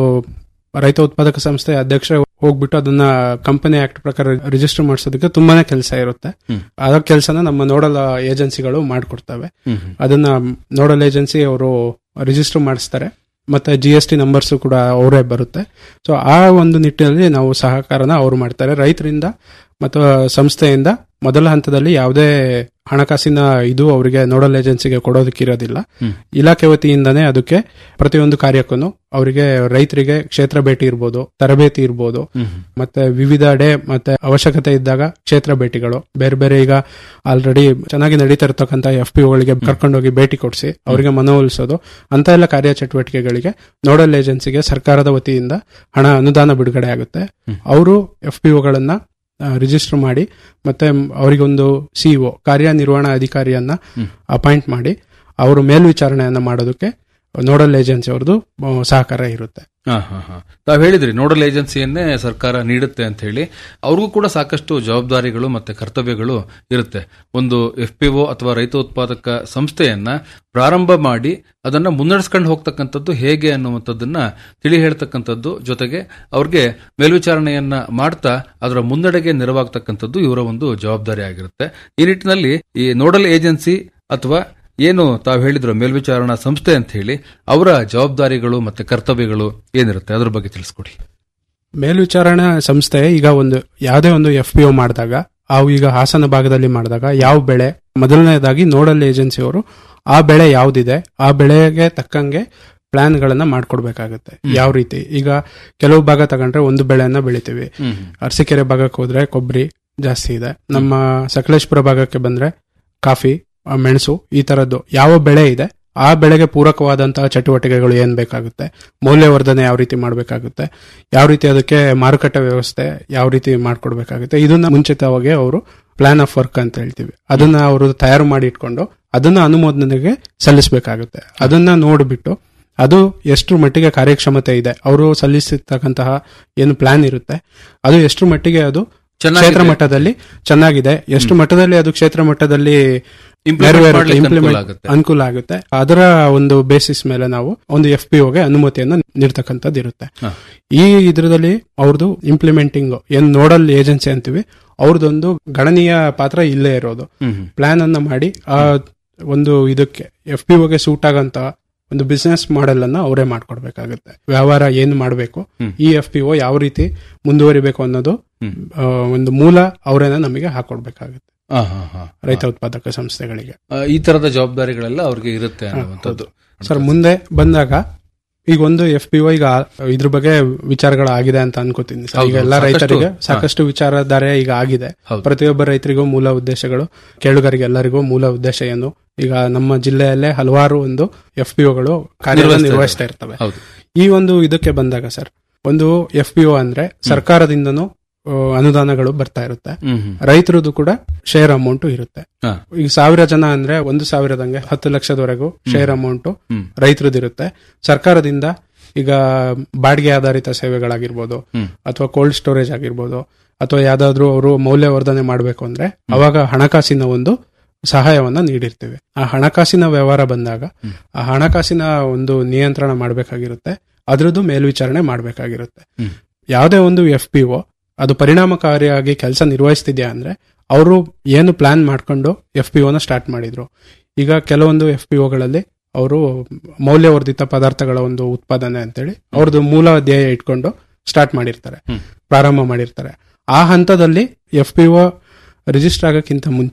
Speaker 8: ರೈತ ಉತ್ಪಾದಕ ಸಂಸ್ಥೆ ಅಧ್ಯಕ್ಷ ಹೋಗ್ಬಿಟ್ಟು ಅದನ್ನ ಕಂಪನಿ ಆಕ್ಟ್ ಪ್ರಕಾರ ರಿಜಿಸ್ಟರ್ ಮಾಡಿಸೋದಕ್ಕೆ ತುಂಬಾನೇ ಕೆಲಸ ಇರುತ್ತೆ
Speaker 7: ಹ್ಮ್.
Speaker 8: ಅದ ಕೆಲಸನ ನಮ್ಮ ನೋಡಲ್ ಏಜೆನ್ಸಿಗಳು ಮಾಡ್ಕೊಡ್ತವೆ
Speaker 7: ಹ್ಮ್ ಹ್ಮ್.
Speaker 8: ಅದನ್ನ ನೋಡಲ್ ಏಜೆನ್ಸಿ ಅವರು ರಿಜಿಸ್ಟರ್ ಮಾಡಿಸ್ತಾರೆ ಮತ್ತೆ ಜಿ ಎಸ್ ಟಿ ನಂಬರ್ಸ್ ಕೂಡ ಅವರೇ ಬರುತ್ತೆ ಸೊ ಆ ಒಂದು ನಿಟ್ಟಿನಲ್ಲಿ ನಾವು ಸಹಕಾರನ ಅವರು ಮಾಡ್ತಾರೆ ರೈತರಿಂದ ಮತ್ತು ಸಂಸ್ಥೆಯಿಂದ ಮೊದಲ ಹಂತದಲ್ಲಿ ಯಾವುದೇ ಹಣಕಾಸಿನ ಇದು ಅವರಿಗೆ ನೋಡಲ್ ಏಜೆನ್ಸಿಗೆ ಕೊಡೋದಕ್ಕಿರೋದಿಲ್ಲ
Speaker 7: ಹ್ಮ್.
Speaker 8: ಇಲಾಖೆ ವತಿಯಿಂದನೇ ಅದಕ್ಕೆ ಪ್ರತಿಯೊಂದು ಕಾರ್ಯಕ್ಕೂ ಅವರಿಗೆ ರೈತರಿಗೆ ಕ್ಷೇತ್ರ ಭೇಟಿ ಇರ್ಬೋದು ತರಬೇತಿ ಇರ್ಬೋದು
Speaker 7: ಹ್ಮ್ ಹ್ಮ್.
Speaker 8: ಮತ್ತೆ ವಿವಿಧ ಡೆ ಮತ್ತೆ ಅವಶ್ಯಕತೆ ಇದ್ದಾಗ ಕ್ಷೇತ್ರ ಭೇಟಿಗಳು ಬೇರೆ ಬೇರೆ ಈಗ ಆಲ್ರೆಡಿ ಚೆನ್ನಾಗಿ ನಡೀತಾ ಇರ್ತಕ್ಕಂಥ ಎಫ್ ಪಿ ಗಳಿಗೆ ಕರ್ಕೊಂಡೋಗಿ ಭೇಟಿ ಕೊಡಿಸಿ ಅವರಿಗೆ ಮನವೊಲಿಸೋದು ಅಂತ ಎಲ್ಲ ಕಾರ್ಯಚಟುವಟಿಕೆಗಳಿಗೆ ನೋಡಲ್ ಏಜೆನ್ಸಿಗೆ ಸರ್ಕಾರದ ವತಿಯಿಂದ ಹಣ ಅನುದಾನ ಬಿಡುಗಡೆ ಆಗುತ್ತೆ ಅವರು ಎಫ್ ಪಿ ಒಗಳನ್ನ ರಿಜಿಸ್ಟರ್ ಮಾಡಿ ಮತ್ತೆ ಅವರಿಗೊಂದು ಸಿಇಒ ಕಾರ್ಯನಿರ್ವಹಣಾ ಅಧಿಕಾರಿಯನ್ನ ಅಪಾಯಿಂಟ್ ಮಾಡಿ ಅವರು ಮೇಲ್ವಿಚಾರಣೆಯನ್ನ ಮಾಡೋದಕ್ಕೆ ನೋಡಲ್ ಏಜೆನ್ಸಿ ಅವ್ರದ್ದು ಆ, ಸಹಕಾರ ಇರುತ್ತೆ
Speaker 7: ಹಾ ಹಾ ಹಾ ತಾವ್ ಹೇಳಿದ್ರಿ ನೋಡಲ್ ಏಜೆನ್ಸಿಯನ್ನೇ ಸರ್ಕಾರ ನೀಡುತ್ತೆ ಅಂತ ಹೇಳಿ ಅವ್ರಿಗೂ ಕೂಡ ಸಾಕಷ್ಟು ಜವಾಬ್ದಾರಿಗಳು ಮತ್ತೆ ಕರ್ತವ್ಯಗಳು ಇರುತ್ತೆ ಒಂದು ಎಫ್ ಪಿ ಒ ಅಥವಾ ರೈತ ಉತ್ಪಾದಕ ಸಂಸ್ಥೆಯನ್ನ ಪ್ರಾರಂಭ ಮಾಡಿ ಅದನ್ನ ಮುನ್ನಡೆಸ್ಕೊಂಡು ಹೋಗ್ತಕ್ಕಂಥದ್ದು ಹೇಗೆ ಅನ್ನುವಂಥದ್ದನ್ನ ತಿಳಿ ಹೇಳ್ತಕ್ಕಂಥದ್ದು ಜೊತೆಗೆ ಅವ್ರಿಗೆ ಮೇಲ್ವಿಚಾರಣೆಯನ್ನ ಮಾಡ್ತಾ ಅದರ ಮುನ್ನಡೆಗೆ ನೆರವಾಗ್ತಕ್ಕಂಥದ್ದು ಇವರ ಒಂದು ಜವಾಬ್ದಾರಿ ಆಗಿರುತ್ತೆ ಈ ನಿಟ್ಟಿನಲ್ಲಿ ಈ ನೋಡಲ್ ಏಜೆನ್ಸಿ ಅಥವಾ ಏನು ತಾವು ಹೇಳಿದ್ರು ಮೇಲ್ವಿಚಾರಣಾ ಸಂಸ್ಥೆ ಅಂತ ಹೇಳಿ ಅವರ ಜವಾಬ್ದಾರಿಗಳು ಮತ್ತೆ ಕರ್ತವ್ಯಗಳು ಏನಿರುತ್ತೆ ಅದ್ರ ಬಗ್ಗೆ ತಿಳಿಸ್ಕೊಡಿ
Speaker 8: ಮೇಲ್ವಿಚಾರಣಾ ಸಂಸ್ಥೆ ಈಗ ಒಂದು ಯಾವುದೇ ಒಂದು ಎಫ್ ಪಿ ಒ ಮಾಡಿದಾಗ ಅವು ಈಗ ಹಾಸನ ಭಾಗದಲ್ಲಿ ಮಾಡಿದಾಗ ಯಾವ ಬೆಳೆ ಮೊದಲನೇದಾಗಿ ನೋಡಲ್ ಏಜೆನ್ಸಿ ಅವರು ಆ ಬೆಳೆ ಯಾವ್ದಿದೆ ಆ ಬೆಳೆಗೆ ತಕ್ಕಂಗೆ ಪ್ಲಾನ್ ಗಳನ್ನ ಮಾಡ್ಕೊಡ್ಬೇಕಾಗತ್ತೆ ಯಾವ ರೀತಿ ಈಗ ಕೆಲವು ಭಾಗ ತಗೊಂಡ್ರೆ ಒಂದು ಬೆಳೆಯನ್ನ ಬೆಳಿತೀವಿ ಅರಸೀಕೆರೆ ಭಾಗಕ್ಕೆ ಹೋದ್ರೆ ಕೊಬ್ಬರಿ ಜಾಸ್ತಿ ಇದೆ ನಮ್ಮ ಸಕಲೇಶ್ಪುರ ಭಾಗಕ್ಕೆ ಬಂದ್ರೆ ಕಾಫಿ ಆ, ಮೆಣಸು ಈ ತರದ್ದು ಯಾವ ಬೆಳೆ ಇದೆ ಆ ಬೆಳೆಗೆ ಪೂರಕವಾದಂತಹ ಚಟುವಟಿಕೆಗಳು ಏನ್ ಬೇಕಾಗುತ್ತೆ ಮೌಲ್ಯವರ್ಧನೆ ಯಾವ ರೀತಿ ಮಾಡಬೇಕಾಗುತ್ತೆ ಯಾವ ರೀತಿ ಅದಕ್ಕೆ ಮಾರುಕಟ್ಟೆ ವ್ಯವಸ್ಥೆ ಯಾವ ರೀತಿ ಮಾಡ್ಕೊಡ್ಬೇಕಾಗುತ್ತೆ ಇದನ್ನ ಮುಂಚಿತವಾಗಿ ಅವರು ಪ್ಲಾನ್ ಆಫ್ ವರ್ಕ್ ಅಂತ ಹೇಳ್ತೀವಿ ಅದನ್ನ ಅವರು ತಯಾರು ಮಾಡಿ ಇಟ್ಕೊಂಡು ಅದನ್ನ ಅನುಮೋದನೆಗೆ ಸಲ್ಲಿಸಬೇಕಾಗುತ್ತೆ ಅದನ್ನ ನೋಡ್ಬಿಟ್ಟು ಅದು ಎಷ್ಟು ಮಟ್ಟಿಗೆ ಕಾರ್ಯಕ್ಷಮತೆ ಇದೆ ಅವರು ಸಲ್ಲಿಸಿರ್ತಕ್ಕಂತಹ ಏನು ಪ್ಲಾನ್ ಇರುತ್ತೆ ಅದು ಎಷ್ಟು ಮಟ್ಟಿಗೆ ಅದು
Speaker 7: ಚೆನ್ನಾಗಿದೆ.
Speaker 8: ಕ್ಷೇತ್ರ ಮಟ್ಟದಲ್ಲಿ ಚೆನ್ನಾಗಿದೆ ಎಷ್ಟು ಮಟ್ಟದಲ್ಲಿ ಅದು ಕ್ಷೇತ್ರ ಮಟ್ಟದಲ್ಲಿ
Speaker 7: Implement
Speaker 8: ನೆರವೇರುತ್ತೆ,
Speaker 7: ಮಾಡ್ಲಿಕ್ಕೆ ಅನುಕೂಲ
Speaker 8: implement
Speaker 7: ಆಗುತ್ತೆ.
Speaker 8: ಅನುಕೂಲ ಆಗುತ್ತೆ ಅದರ ಒಂದು ಬೇಸಿಸ್ ಮೇಲೆ ನಾವು ಒಂದು ಎಫ್ ಪಿ ಒಗೆ ಅನುಮತಿಯನ್ನು ನೀಡ್ತಕ್ಕಂಥದ್ದು ಇರುತ್ತೆ
Speaker 7: ಹ.
Speaker 8: ಈ ಇದ್ರದಲ್ಲಿ ಅವ್ರದ್ದು ಇಂಪ್ಲಿಮೆಂಟಿಂಗ್ ಏನ್ ನೋಡಲ್ ಏಜೆನ್ಸಿ ಅಂತೀವಿ ಅವ್ರದ್ದೊಂದು ಗಣನೀಯ ಪಾತ್ರ ಇಲ್ಲೇ ಇರೋದು
Speaker 7: ಹ್ಮ್ ಹ್ಮ್.
Speaker 8: ಪ್ಲಾನ್ ಅನ್ನ ಮಾಡಿ ಆ ಒಂದು ಇದಕ್ಕೆ ಎಫ್ ಪಿ ಒಗೆ ಸೂಟ್ ಆಗಂತ ಒಂದು ಬಿಸ್ನೆಸ್ ಮಾಡೆಲ್ ಅನ್ನ ಅವರೇ ಮಾಡ್ಕೊಡ್ಬೇಕಾಗುತ್ತೆ ವ್ಯವಹಾರ ಏನ್ ಮಾಡಬೇಕು
Speaker 7: ಹ್ಮ್.
Speaker 8: ಈ ಎಫ್ ಪಿ ಒ ಯಾವ ರೀತಿ ಮುಂದುವರಿಬೇಕು ಅನ್ನೋದು
Speaker 7: ಹ್ಮ್.
Speaker 8: ಆ, ಒಂದು ಮೂಲ ಅವರೇನ ನಮಗೆ ಹಾಕೊಡ್ಬೇಕಾಗುತ್ತೆ
Speaker 7: ಆ, ಹಾ, ಹಾ.
Speaker 8: ರೈತ ಉತ್ಪಾದಕ ಸಂಸ್ಥೆಗಳಿಗೆ
Speaker 7: ಆ, ಈ ತರದ ಜವಾಬ್ದಾರಿಗಳೆಲ್ಲ ಅವ್ರಿಗೆ ಇರುತ್ತೆ ಅನ್ನುವಂಥದ್ದು
Speaker 8: ಸರ್ ಮುಂದೆ ಬಂದಾಗ ಈಗ ಒಂದು ಎಫ್ ಪಿ ಈಗ ಇದ್ರ ಬಗ್ಗೆ ವಿಚಾರಗಳಾಗಿದೆ ಅಂತ ಅನ್ಕೋತೀನಿ ಸರ್.
Speaker 7: ಹೌದು,
Speaker 8: ಈಗ ಎಲ್ಲ
Speaker 7: ಸಾಕಷ್ಟು,
Speaker 8: ರೈತರಿಗೆ
Speaker 7: ಹಾ.
Speaker 8: ಸಾಕಷ್ಟು ವಿಚಾರಧಾರೆ ಈಗ ಆಗಿದೆ
Speaker 7: ಹೌದು.
Speaker 8: ಪ್ರತಿಯೊಬ್ಬ ರೈತರಿಗೂ ಮೂಲ ಉದ್ದೇಶಗಳು ಕೇಳುಗರಿಗೆ ಎಲ್ಲರಿಗೂ ಮೂಲ ಉದ್ದೇಶ ಏನು ಈಗ ನಮ್ಮ ಜಿಲ್ಲೆಯಲ್ಲೇ ಹಲವಾರು ಒಂದು ಎಫ್ ಪಿ ಒಗಳು ಕಾರ್ಯ
Speaker 7: ನಿರ್ವಹಿಸ್ತಾ
Speaker 8: ನಿರ್ವಹಿಸ್ತಾ ಇರ್ತವೆ
Speaker 7: ಹೌದು
Speaker 8: ಈ ಒಂದು ಇದಕ್ಕೆ ಬಂದಾಗ ಸರ್ ಒಂದು ಎಫ್ ಪಿ ಒ ಅಂದ್ರೆ ಸರ್ಕಾರದಿಂದನೂ ಆ, ಅನುದಾನಗಳು ಬರ್ತಾ ಇರುತ್ತೆ
Speaker 7: ಹ್ಮ್ ಹ್ಮ್.
Speaker 8: ರೈತರದ್ದು ಕೂಡ ಶೇರ್ ಅಮೌಂಟ್ ಇರುತ್ತೆ
Speaker 7: ಹಾ.
Speaker 8: ಈಗ ಸಾವಿರ ಜನ ಅಂದ್ರೆ ಒಂದು ಸಾವಿರದಂಗೆ ಹತ್ತು ಲಕ್ಷದವರೆಗೂ ಶೇರ್ ಅಮೌಂಟ್
Speaker 7: ಹ್ಮ್.
Speaker 8: ರೈತರದಿರುತ್ತೆ ಸರ್ಕಾರದಿಂದ ಈಗ ಬಾಡಿಗೆ ಆಧಾರಿತ ಸೇವೆಗಳಾಗಿರ್ಬೋದು
Speaker 7: ಹ್ಮ್.
Speaker 8: ಅಥವಾ ಕೋಲ್ಡ್ ಸ್ಟೋರೇಜ್ ಆಗಿರ್ಬೋದು ಅಥವಾ ಯಾವ್ದಾದ್ರು ಅವರು ಮೌಲ್ಯವರ್ಧನೆ ಮಾಡಬೇಕು ಅಂದ್ರೆ ಅವಾಗ ಹಣಕಾಸಿನ ಒಂದು ಸಹಾಯವನ್ನ ನೀಡಿರ್ತೀವಿ ಆ ಹಣಕಾಸಿನ ವ್ಯವಹಾರ ಬಂದಾಗ ಆ ಹಣಕಾಸಿನ ಒಂದು ನಿಯಂತ್ರಣ ಮಾಡಬೇಕಾಗಿರುತ್ತೆ ಅದ್ರದ್ದು ಮೇಲ್ವಿಚಾರಣೆ ಮಾಡಬೇಕಾಗಿರುತ್ತೆ
Speaker 7: ಹ್ಮ್.
Speaker 8: ಯಾವುದೇ ಒಂದು ಎಫ್ ಪಿ ಒ ಅದು ಪರಿಣಾಮಕಾರಿಯಾಗಿ ಕೆಲಸ ನಿರ್ವಹಿಸ್ತಿದ್ಯಾ ಅಂದ್ರೆ ಅವರು ಏನು ಪ್ಲಾನ್ ಮಾಡ್ಕೊಂಡು ಎಫ್ ಪಿ ಒನ ಸ್ಟಾರ್ಟ್ ಮಾಡಿದ್ರು ಈಗ ಕೆಲವೊಂದು ಎಫ್ ಪಿ ಒಗಳಲ್ಲಿ ಅವರು ಮೌಲ್ಯವರ್ಧಿತ ಪದಾರ್ಥಗಳ ಒಂದು ಉತ್ಪಾದನೆ ಅಂತೇಳಿ ಅವ್ರದ್ದು ಮೂಲ ಧ್ಯೇಯ ಇಟ್ಕೊಂಡು ಸ್ಟಾರ್ಟ್ ಮಾಡಿರ್ತಾರೆ
Speaker 7: ಹ್ಮ್.
Speaker 8: ಪ್ರಾರಂಭ ಮಾಡಿರ್ತಾರೆ ಆ ಹಂತದಲ್ಲಿ ಎಫ್ ಪಿ ಒ ರಿಜಿಸ್ಟರ್ ಆಗೋಕ್ಕಿಂತ ಮುಂಚೆ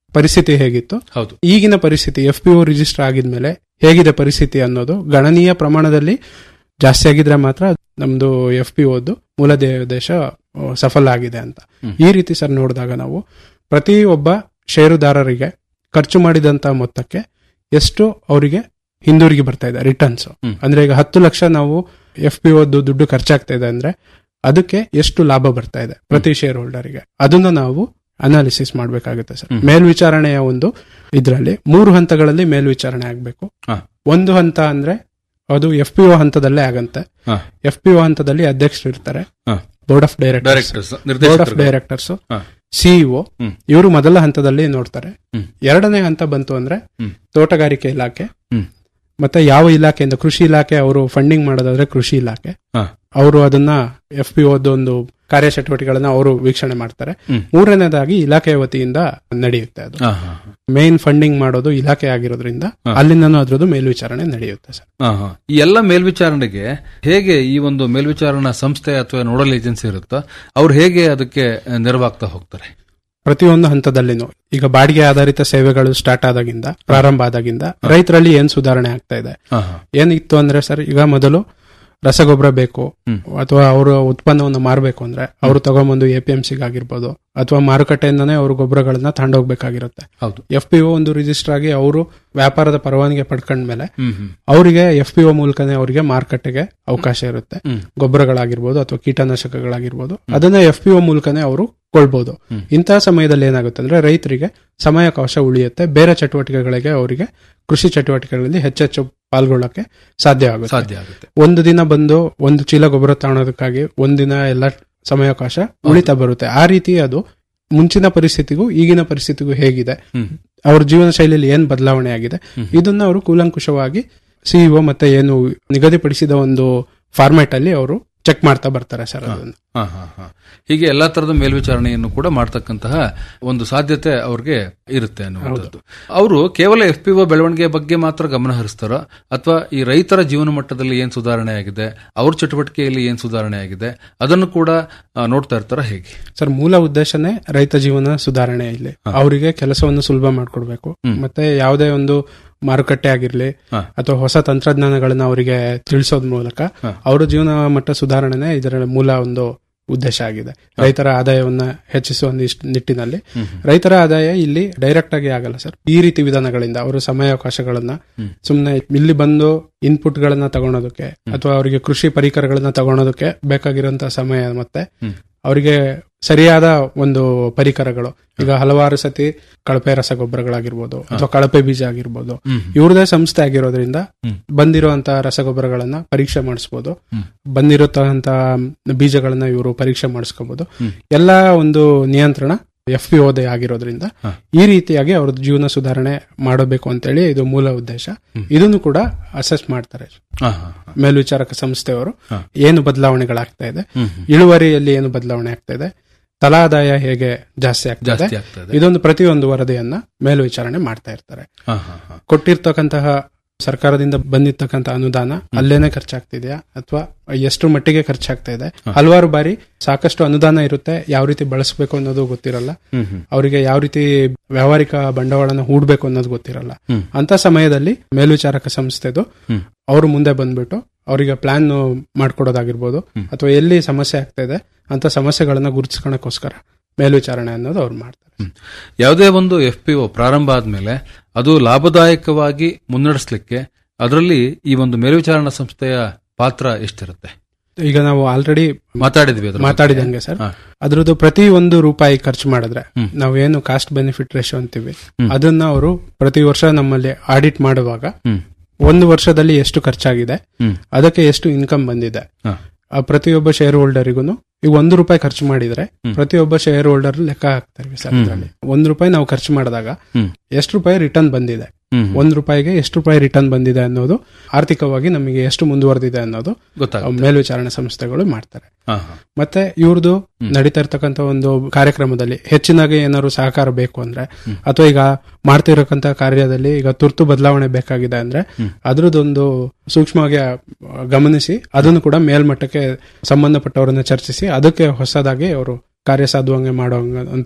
Speaker 8: ಪರಿಸ್ಥಿತಿ ಹೇಗಿತ್ತು
Speaker 7: ಹೌದು
Speaker 8: ಈಗಿನ ಪರಿಸ್ಥಿತಿ ಎಫ್ ಪಿ ಒ ರಿಜಿಸ್ಟರ್ ಆಗಿದ್ಮೇಲೆ ಹೇಗಿದೆ ಪರಿಸ್ಥಿತಿ ಅನ್ನೋದು ಗಣನೀಯ ಪ್ರಮಾಣದಲ್ಲಿ ಜಾಸ್ತಿ ಆಗಿದ್ರೆ ಮಾತ್ರ ನಮ್ದು ಎಫ್ ಪಿ ಒದ್ದು ಮೂಲ ದೇಶ ಆ, ಸಫಲ ಆಗಿದೆ ಅಂತ ಈ ರೀತಿ ಸರ್ ನೋಡಿದಾಗ ನಾವು ಪ್ರತಿ ಒಬ್ಬ ಷೇರುದಾರರಿಗೆ ಖರ್ಚು ಮಾಡಿದಂತ ಮೊತ್ತಕ್ಕೆ ಎಷ್ಟು ಅವರಿಗೆ ಹಿಂದಿರುಗಿ ಬರ್ತಾ ಇದೆ ರಿಟರ್ನ್ಸ್
Speaker 7: ಹ್ಮ್.
Speaker 8: ಅಂದ್ರೆ ಈಗ ಹತ್ತು ಲಕ್ಷ ನಾವು ಎಫ್ ಪಿ ಒದ್ದು ದುಡ್ಡು ಖರ್ಚಾಗ್ತಾ ಇದೆ ಅಂದ್ರೆ ಅದಕ್ಕೆ ಎಷ್ಟು ಲಾಭ ಬರ್ತಾ ಇದೆ ಪ್ರತಿ ಶೇರ್ ಹೋಲ್ಡರ್ಗೆ ಅದನ್ನ ನಾವು ಅನಾಲಿಸಿಸ್ ಮಾಡಬೇಕಾಗುತ್ತೆ ಸರ್
Speaker 7: ಹ್ಮ್.
Speaker 8: ಮೇಲ್ವಿಚಾರಣೆಯ ಒಂದು ಇದರಲ್ಲಿ ಮೂರು ಹಂತಗಳಲ್ಲಿ ಮೇಲ್ವಿಚಾರಣೆ ಆಗಬೇಕು
Speaker 7: ಹಾ.
Speaker 8: ಒಂದು ಹಂತ ಅಂದ್ರೆ ಅದು ಎಫ್ ಪಿ ಒ ಹಂತದಲ್ಲೇ ಆಗಂತೆ
Speaker 7: ಹಾ.
Speaker 8: ಎಫ್ ಪಿ ಒ ಹಂತದಲ್ಲಿ ಅಧ್ಯಕ್ಷರು ಇರ್ತಾರೆ
Speaker 7: ಹಾ.
Speaker 8: Board of directors
Speaker 7: directors
Speaker 8: board of
Speaker 7: ನಿರ್ದೇಶಕರು
Speaker 8: ಡೈರೆಕ್ಟರ್ಸ್
Speaker 7: ಹಾ.
Speaker 8: ಸಿಇಒ
Speaker 7: ಹ್ಮ್.
Speaker 8: ಇವರು ಮೊದಲ ಹಂತದಲ್ಲಿ ನೋಡ್ತಾರೆ
Speaker 7: ಹ್ಮ್.
Speaker 8: ಎರಡನೇ ಹಂತ ಬಂತು ಅಂದ್ರೆ
Speaker 7: ಹ್ಮ್.
Speaker 8: ತೋಟಗಾರಿಕೆ ಇಲಾಖೆ
Speaker 7: ಹ್ಮ್.
Speaker 8: ಮತ್ತೆ ಯಾವ ಇಲಾಖೆಯಿಂದ ಕೃಷಿ ಇಲಾಖೆ ಅವರು ಫಂಡಿಂಗ್ ಮಾಡೋದಾದ್ರೆ ಕೃಷಿ ಇಲಾಖೆ
Speaker 7: ಹಾ.
Speaker 8: ಅವರು ಅದನ್ನ ಎಫ್ ಪಿ ಒಂದು ಕಾರ್ಯಚಟುವಟಿಕೆಗಳನ್ನ ಅವರು ವೀಕ್ಷಣೆ ಮಾಡ್ತಾರೆ
Speaker 7: ಹ್ಮ್.
Speaker 8: ಮೂರನೇದಾಗಿ ಇಲಾಖೆಯ ವತಿಯಿಂದ ನಡೆಯುತ್ತೆ ಅದು
Speaker 7: ಹಾ, ಹಾ, ಹಾ.
Speaker 8: ಮೇನ್ ಫಂಡಿಂಗ್ ಮಾಡೋದು ಇಲಾಖೆ ಆಗಿರೋದ್ರಿಂದ
Speaker 7: ಹಾ.
Speaker 8: ಅಲ್ಲಿಂದನೂ ಅದ್ರದ್ದು ಮೇಲ್ವಿಚಾರಣೆ ನಡೆಯುತ್ತೆ ಸರ್
Speaker 7: ಹಾ, ಹಾ. ಈ ಎಲ್ಲ ಮೇಲ್ವಿಚಾರಣೆಗೆ ಹೇಗೆ ಈ ಒಂದು ಮೇಲ್ವಿಚಾರಣಾ ಸಂಸ್ಥೆ ಅಥವಾ ನೋಡಲ್ ಏಜೆನ್ಸಿ ಇರುತ್ತೋ ಅವ್ರು ಹೇಗೆ ಅದಕ್ಕೆ ನೆರವಾಗ್ತಾ ಹೋಗ್ತಾರೆ
Speaker 8: ಪ್ರತಿಯೊಂದು ಹಂತದಲ್ಲಿನೂ ಈಗ ಬಾಡಿಗೆ ಆಧಾರಿತ ಸೇವೆಗಳು ಸ್ಟಾರ್ಟ್ ಆದಾಗಿಂದ ಪ್ರಾರಂಭ ಆದಾಗಿಂದ ರೈತರಲ್ಲಿ ಏನ್ ಸುಧಾರಣೆ ಆಗ್ತಾ ಇದೆ
Speaker 7: ಹಾ, ಹಾ.
Speaker 8: ಏನಿತ್ತು ಅಂದ್ರೆ ಸರ್ ಈಗ ಮೊದಲು ರಸಗೊಬ್ಬರ ಬೇಕು
Speaker 7: ಹ್ಮ್.
Speaker 8: ಅಥವಾ ಅವರ ಉತ್ಪನ್ನವನ್ನು ಮಾರಬೇಕು ಅಂದ್ರೆ ಅವರು ತಗೊಂಬಂದು ಎ ಪಿ ಎಂ ಆಗಿರ್ಬೋದು ಅಥವಾ ಮಾರುಕಟ್ಟೆಯಿಂದನೇ ಅವರು ಗೊಬ್ಬರಗಳನ್ನ ತಗೊಂಡೋಗ್ಬೇಕಾಗಿರುತ್ತೆ
Speaker 7: ಹೌದು
Speaker 8: ಎಫ್ ಪಿ ಒ ಒಂದು ರಿಜಿಸ್ಟರ್ ಆಗಿ ಅವರು ವ್ಯಾಪಾರದ ಪರವಾನಗಿ ಪಡ್ಕೊಂಡ್ಮೇಲೆ
Speaker 7: ಹ್ಮ್ ಹ್ಮ್
Speaker 8: ಅವರಿಗೆ ಎಫ್ ಪಿ ಒ ಮೂಲಕನೇ ಅವರಿಗೆ ಮಾರುಕಟ್ಟೆಗೆ ಅವಕಾಶ ಇರುತ್ತೆ
Speaker 7: ಹ್ಮ್.
Speaker 8: ಗೊಬ್ಬರಗಳಾಗಿರ್ಬೋದು ಅಥವಾ ಕೀಟನಾಶಕಗಳಾಗಿರ್ಬೋದು ಅದನ್ನ ಎಫ್ ಪಿ ಒ ಮೂಲಕನೇ ಅವರು ಕೊಳ್ಬಹುದು
Speaker 7: ಹ್ಮ್.
Speaker 8: ಇಂತಹ ಸಮಯದಲ್ಲಿ ಏನಾಗುತ್ತೆ ಅಂದ್ರೆ ರೈತರಿಗೆ ಸಮಯಾವಕಾಶ ಉಳಿಯುತ್ತೆ ಬೇರೆ ಚಟುವಟಿಕೆಗಳಿಗೆ ಅವರಿಗೆ ಕೃಷಿ ಚಟುವಟಿಕೆಗಳಲ್ಲಿ ಹೆಚ್ಚೆಚ್ಚು ಪಾಲ್ಗೊಳ್ಳಕ್ಕೆ ಸಾಧ್ಯ ಆಗುತ್ತೆ
Speaker 7: ಸಾಧ್ಯ ಆಗುತ್ತೆ
Speaker 8: ಒಂದು ದಿನ ಬಂದು ಒಂದು ಚೀಲ ಗೊಬ್ಬರ ತಗೊಳೋದಕ್ಕಾಗಿ ಒಂದಿನ ಎಲ್ಲ ಸಮಯಾವಕಾಶ ಉಳಿತಾ ಬರುತ್ತೆ ಆ ರೀತಿ ಅದು ಮುಂಚಿನ ಪರಿಸ್ಥಿತಿಗೂ ಈಗಿನ ಪರಿಸ್ಥಿತಿಗೂ ಹೇಗಿದೆ
Speaker 7: ಹ್ಮ್.
Speaker 8: ಅವ್ರ ಜೀವನ ಶೈಲಿಯಲ್ಲಿ ಏನ್ ಬದಲಾವಣೆ ಆಗಿದೆ
Speaker 7: ಹ್ಮ್.
Speaker 8: ಇದನ್ನ ಅವರು ಕೂಲಂಕುಷವಾಗಿ ಸಿಇಒ ಮತ್ತೆ ಏನು ನಿಗದಿಪಡಿಸಿದ ಒಂದು ಫಾರ್ಮ್ಯಾಟ್ ಅಲ್ಲಿ ಅವರು ಚೆಕ್ ಮಾಡ್ತಾ ಬರ್ತಾರೆ ಸರ್ ಅದನ್ನ
Speaker 7: ಹಾ, ಹಾ, ಹಾ. ಹೀಗೆ ಎಲ್ಲಾ ತರದ ಮೇಲ್ವಿಚಾರಣೆಯನ್ನು ಕೂಡ ಮಾಡ್ತಕ್ಕಂತಹ ಒಂದು ಸಾಧ್ಯತೆ ಅವ್ರಿಗೆ ಇರುತ್ತೆ ಅನ್ನುವಂಥದ್ದು ಅವರು ಕೇವಲ ಎಫ್ ಪಿ ಒ ಬೆಳವಣಿಗೆ ಬಗ್ಗೆ ಮಾತ್ರ ಗಮನ ಹರಿಸ್ತಾರೋ ಅಥವಾ ಈ ರೈತರ ಜೀವನ ಮಟ್ಟದಲ್ಲಿ ಏನ್ ಸುಧಾರಣೆ ಆಗಿದೆ ಅವ್ರ ಚಟುವಟಿಕೆಯಲ್ಲಿ ಏನ್ ಸುಧಾರಣೆ ಆಗಿದೆ ಅದನ್ನು ಕೂಡ ಆ, ನೋಡ್ತಾ ಇರ್ತಾರ ಹೇಗೆ
Speaker 8: ಸರ್ ಮೂಲ ಉದ್ದೇಶನೇ ರೈತ ಜೀವನ ಸುಧಾರಣೆ ಇಲ್ಲಿ ಅವರಿಗೆ ಕೆಲಸವನ್ನು ಸುಲಭ ಮಾಡ್ಕೊಡ್ಬೇಕು ಮತ್ತೆ ಯಾವುದೇ ಒಂದು ಮಾರುಕಟ್ಟೆ ಆಗಿರ್ಲಿ
Speaker 7: ಹಾ.
Speaker 8: ಅಥವಾ ಹೊಸ ತಂತ್ರಜ್ಞಾನಗಳನ್ನ ಅವರಿಗೆ ತಿಳಿಸೋದ್ ಮೂಲಕ
Speaker 7: ಹಾ.
Speaker 8: ಅವರ ಜೀವನ ಮಟ್ಟ ಸುಧಾರಣೆನೇ ಇದರ ಮೂಲ ಒಂದು ಉದ್ದೇಶ ಆಗಿದೆ ರೈತರ ಆದಾಯವನ್ನ ಹೆಚ್ಚಿಸುವ ನಿಶ್- ನಿಟ್ಟಿನಲ್ಲಿ ರೈತರ ಆದಾಯ ಇಲ್ಲಿ ಡೈರೆಕ್ಟ್ ಆಗಿ ಆಗಲ್ಲ ಸರ್ ಈ ರೀತಿ ವಿಧಾನಗಳಿಂದ ಅವರು ಸಮಯಾವಕಾಶಗಳನ್ನ ಸುಮ್ಮನೆ ಇಲ್ಲಿ ಬಂದು ಇನ್ಪುಟ್ ಗಳನ್ನ ತಗೊಳೋದಕ್ಕೆ ಅಥವಾ ಅವರಿಗೆ ಕೃಷಿ ಪರಿಕರಗಳನ್ನ ತಗೊಳೋದಕ್ಕೆ ಬೇಕಾಗಿರುವಂತಹ ಸಮಯ ಮತ್ತೆ ಅವರಿಗೆ ಸರಿಯಾದ ಒಂದು ಪರಿಕರಗಳು ಈಗ ಹಲವಾರು ಸತಿ ಕಳಪೆ ರಸಗೊಬ್ಬರಗಳಾಗಿರ್ಬೋದು ಅಥವಾ ಕಳಪೆ ಬೀಜ ಆಗಿರ್ಬೋದು ಇವ್ರದೇ ಸಂಸ್ಥೆ ಆಗಿರೋದ್ರಿಂದ ಬಂದಿರುವಂತಹ ರಸಗೊಬ್ಬರಗಳನ್ನ ಪರೀಕ್ಷೆ ಮಾಡಿಸ್ಬೋದು ಬಂದಿರುವಂತಹ ಬೀಜಗಳನ್ನ ಇವರು ಪರೀಕ್ಷೆ ಮಾಡಿಸ್ಕೋಬಹುದು ಎಲ್ಲಾ ಒಂದು ನಿಯಂತ್ರಣ ಎಫ್ ಪಿ ಓದೇ ಆಗಿರೋದ್ರಿಂದ ಈ ರೀತಿಯಾಗಿ ಅವ್ರ ಜೀವನ ಸುಧಾರಣೆ ಮಾಡಬೇಕು ಅಂತೇಳಿ ಇದು ಮೂಲ ಉದ್ದೇಶ ಇದನ್ನು ಕೂಡ ಅಸೆಸ್ ಮಾಡ್ತಾರೆ
Speaker 7: ಹಾ, ಹಾ, ಹಾ.
Speaker 8: ಮೇಲ್ವಿಚಾರಕ ಸಂಸ್ಥೆಯವರು ಏನು ಬದಲಾವಣೆಗಳಾಗ್ತಾ ಇದೆ ಇಳುವರಿಯಲ್ಲಿ ಏನು ಬದಲಾವಣೆ ಆಗ್ತಾ ಇದೆ ತಲಾದಾಯ ಹೇಗೆ ಜಾಸ್ತಿ ಆಗ್ತಾ
Speaker 7: ಜಾಸ್ತಿ
Speaker 8: ಇದೆ
Speaker 7: ಆಗ್ತಾ ಇದೆ.
Speaker 8: ಇದೊಂದು ಪ್ರತಿಯೊಂದು ವರದಿಯನ್ನ ಮೇಲ್ವಿಚಾರಣೆ ಮಾಡ್ತಾ ಇರ್ತಾರೆ
Speaker 7: ಹಾ, ಹಾ, ಹಾ.
Speaker 8: ಕೊಟ್ಟಿರ್ತಕ್ಕಂತಹ ಸರ್ಕಾರದಿಂದ ಬಂದಿರ್ತಕ್ಕಂಥ ಅನುದಾನ ಅಲ್ಲೇನೆ ಖರ್ಚಾಗ್ತಿದೆಯಾ ಅಥವಾ ಎಷ್ಟು ಮಟ್ಟಿಗೆ ಖರ್ಚಾಗ್ತಾ ಇದೆ ಹಲವಾರು ಬಾರಿ ಸಾಕಷ್ಟು ಅನುದಾನ ಇರುತ್ತೆ ಯಾವ ರೀತಿ ಬಳಸಬೇಕು ಅನ್ನೋದು ಗೊತ್ತಿರಲ್ಲ
Speaker 7: ಹ್ಮ್, ಹ್ಮ್.
Speaker 8: ಅವರಿಗೆ ಯಾವ ರೀತಿ ವ್ಯಾವಹಾರಿಕ ಬಂಡವಾಳನ ಹೂಡ್ಬೇಕು ಅನ್ನೋದು ಗೊತ್ತಿರಲ್ಲ
Speaker 7: ಹ್ಮ್.
Speaker 8: ಅಂತ ಸಮಯದಲ್ಲಿ ಮೇಲ್ವಿಚಾರಕ ಸಂಸ್ಥೆದು
Speaker 7: ಹ್ಮ್.
Speaker 8: ಅವರು ಮುಂದೆ ಬಂದ್ಬಿಟ್ಟು ಅವರಿಗೆ ಪ್ಲಾನ್ ಮಾಡ್ಕೊಡೋದಾಗಿರ್ಬೋದು ಅಥವಾ ಎಲ್ಲಿ ಸಮಸ್ಯೆ ಆಗ್ತಾ ಇದೆ ಅಂತ ಸಮಸ್ಯೆಗಳನ್ನ ಗುರುತಿಸ್ಕೊಳಕ್ಕೋಸ್ಕರ ಮೇಲ್ವಿಚಾರಣೆ ಅನ್ನೋದು ಅವ್ರು ಮಾಡ್ತಾರೆ
Speaker 7: ಹ್ಮ್. ಯಾವುದೇ ಒಂದು ಎಫ್ ಪಿ ಒ ಪ್ರಾರಂಭ ಆದ್ಮೇಲೆ ಅದು ಲಾಭದಾಯಕವಾಗಿ ಮುನ್ನಡೆಸಲಿಕ್ಕೆ ಅದರಲ್ಲಿ ಈ ಒಂದು ಮೇಲ್ವಿಚಾರಣಾ ಸಂಸ್ಥೆಯ ಪಾತ್ರ ಎಷ್ಟಿರುತ್ತೆ
Speaker 8: ಈಗ ನಾವು ಆಲ್ರೆಡಿ
Speaker 7: ಮಾತಾಡಿದ್ವಿ ಅದ್ರ ಬಗ್ಗೆ.
Speaker 8: ಮಾತಾಡಿದಂಗೆ ಸರ್
Speaker 7: ಹಾ.
Speaker 8: ಅದ್ರದ್ದು ಪ್ರತಿ ಒಂದು ರೂಪಾಯಿ ಖರ್ಚು ಮಾಡಿದ್ರೆ ನಾವೇನು ಕಾಸ್ಟ್ ಬೆನಿಫಿಟ್ ರೇಷೋ ಅಂತೀವಿ ಅದನ್ನ ಅವರು ಪ್ರತಿ ವರ್ಷ ನಮ್ಮಲ್ಲಿ ಆಡಿಟ್ ಮಾಡುವಾಗ
Speaker 7: ಹ್ಮ್.
Speaker 8: ಒಂದು ವರ್ಷದಲ್ಲಿ ಎಷ್ಟು ಖರ್ಚಾಗಿದೆ
Speaker 7: ಹ್ಮ್.
Speaker 8: ಅದಕ್ಕೆ ಎಷ್ಟು ಇನ್ಕಮ್ ಬಂದಿದೆ
Speaker 7: ಹಾ.
Speaker 8: ಆ ಪ್ರತಿಯೊಬ್ಬ ಶೇರ್ ಹೋಲ್ಡರಿಗೂ ಈಗ ಒಂದು ರೂಪಾಯಿ ಖರ್ಚು ಮಾಡಿದ್ರೆ ಪ್ರತಿಯೊಬ್ಬ ಶೇರ್ ಹೋಲ್ಡರ್ ಲೆಕ್ಕ ಹಾಕ್ತಾರೆ ಸರ್ ಇದರಲ್ಲಿ ಒಂದು ರೂಪಾಯಿ ನಾವು ಖರ್ಚು ಮಾಡಿದಾಗ
Speaker 7: ಹ್ಮ್.
Speaker 8: ಎಷ್ಟು ರೂಪಾಯಿ ರಿಟರ್ನ್ ಬಂದಿದೆ
Speaker 7: ಹ್ಮ್.
Speaker 8: ಒಂದು ರೂಪಾಯಿಗೆ ಎಷ್ಟು ರೂಪಾಯಿ ರಿಟರ್ನ್ ಬಂದಿದೆ ಅನ್ನೋದು ಆರ್ಥಿಕವಾಗಿ ನಮಗೆ ಎಷ್ಟು ಮುಂದುವರೆದಿದೆ ಅನ್ನೋದು
Speaker 7: ಗೊತ್ತಾಗುತ್ತೆ
Speaker 8: ಮೇಲ್ವಿಚಾರಣೆ ಸಂಸ್ಥೆಗಳು ಮಾಡ್ತಾರೆ
Speaker 7: ಹಾ, ಹಾ.
Speaker 8: ಮತ್ತೆ ಇವ್ರದ್ದು ನಡೀತಾ ಇರ್ತಕ್ಕಂಥ ಒಂದು ಕಾರ್ಯಕ್ರಮದಲ್ಲಿ ಹೆಚ್ಚಿನಾಗಿ ಏನಾದ್ರು ಸಹಕಾರ ಬೇಕು ಅಂದ್ರೆ ಅಥವಾ ಈಗ ಮಾಡ್ತಿರಕ್ಕಂತ ಕಾರ್ಯದಲ್ಲಿ ಈಗ ತುರ್ತು ಬದಲಾವಣೆ ಬೇಕಾಗಿದೆ ಅಂದ್ರೆ ಅದ್ರದ್ದೊಂದು ಸೂಕ್ಷ್ಮವಾಗಿ ಆ, ಗಮನಿಸಿ ಅದನ್ನು ಕೂಡ ಮೇಲ್ಮಟ್ಟಕ್ಕೆ ಸಂಬಂಧಪಟ್ಟವರನ್ನ ಚರ್ಚಿಸಿ ಅದಕ್ಕೆ ಹೊಸದಾಗಿ ಅವರು ಕಾರ್ಯಸಾಧುವಂಗೆ ಮಾಡೋ ಅಂತ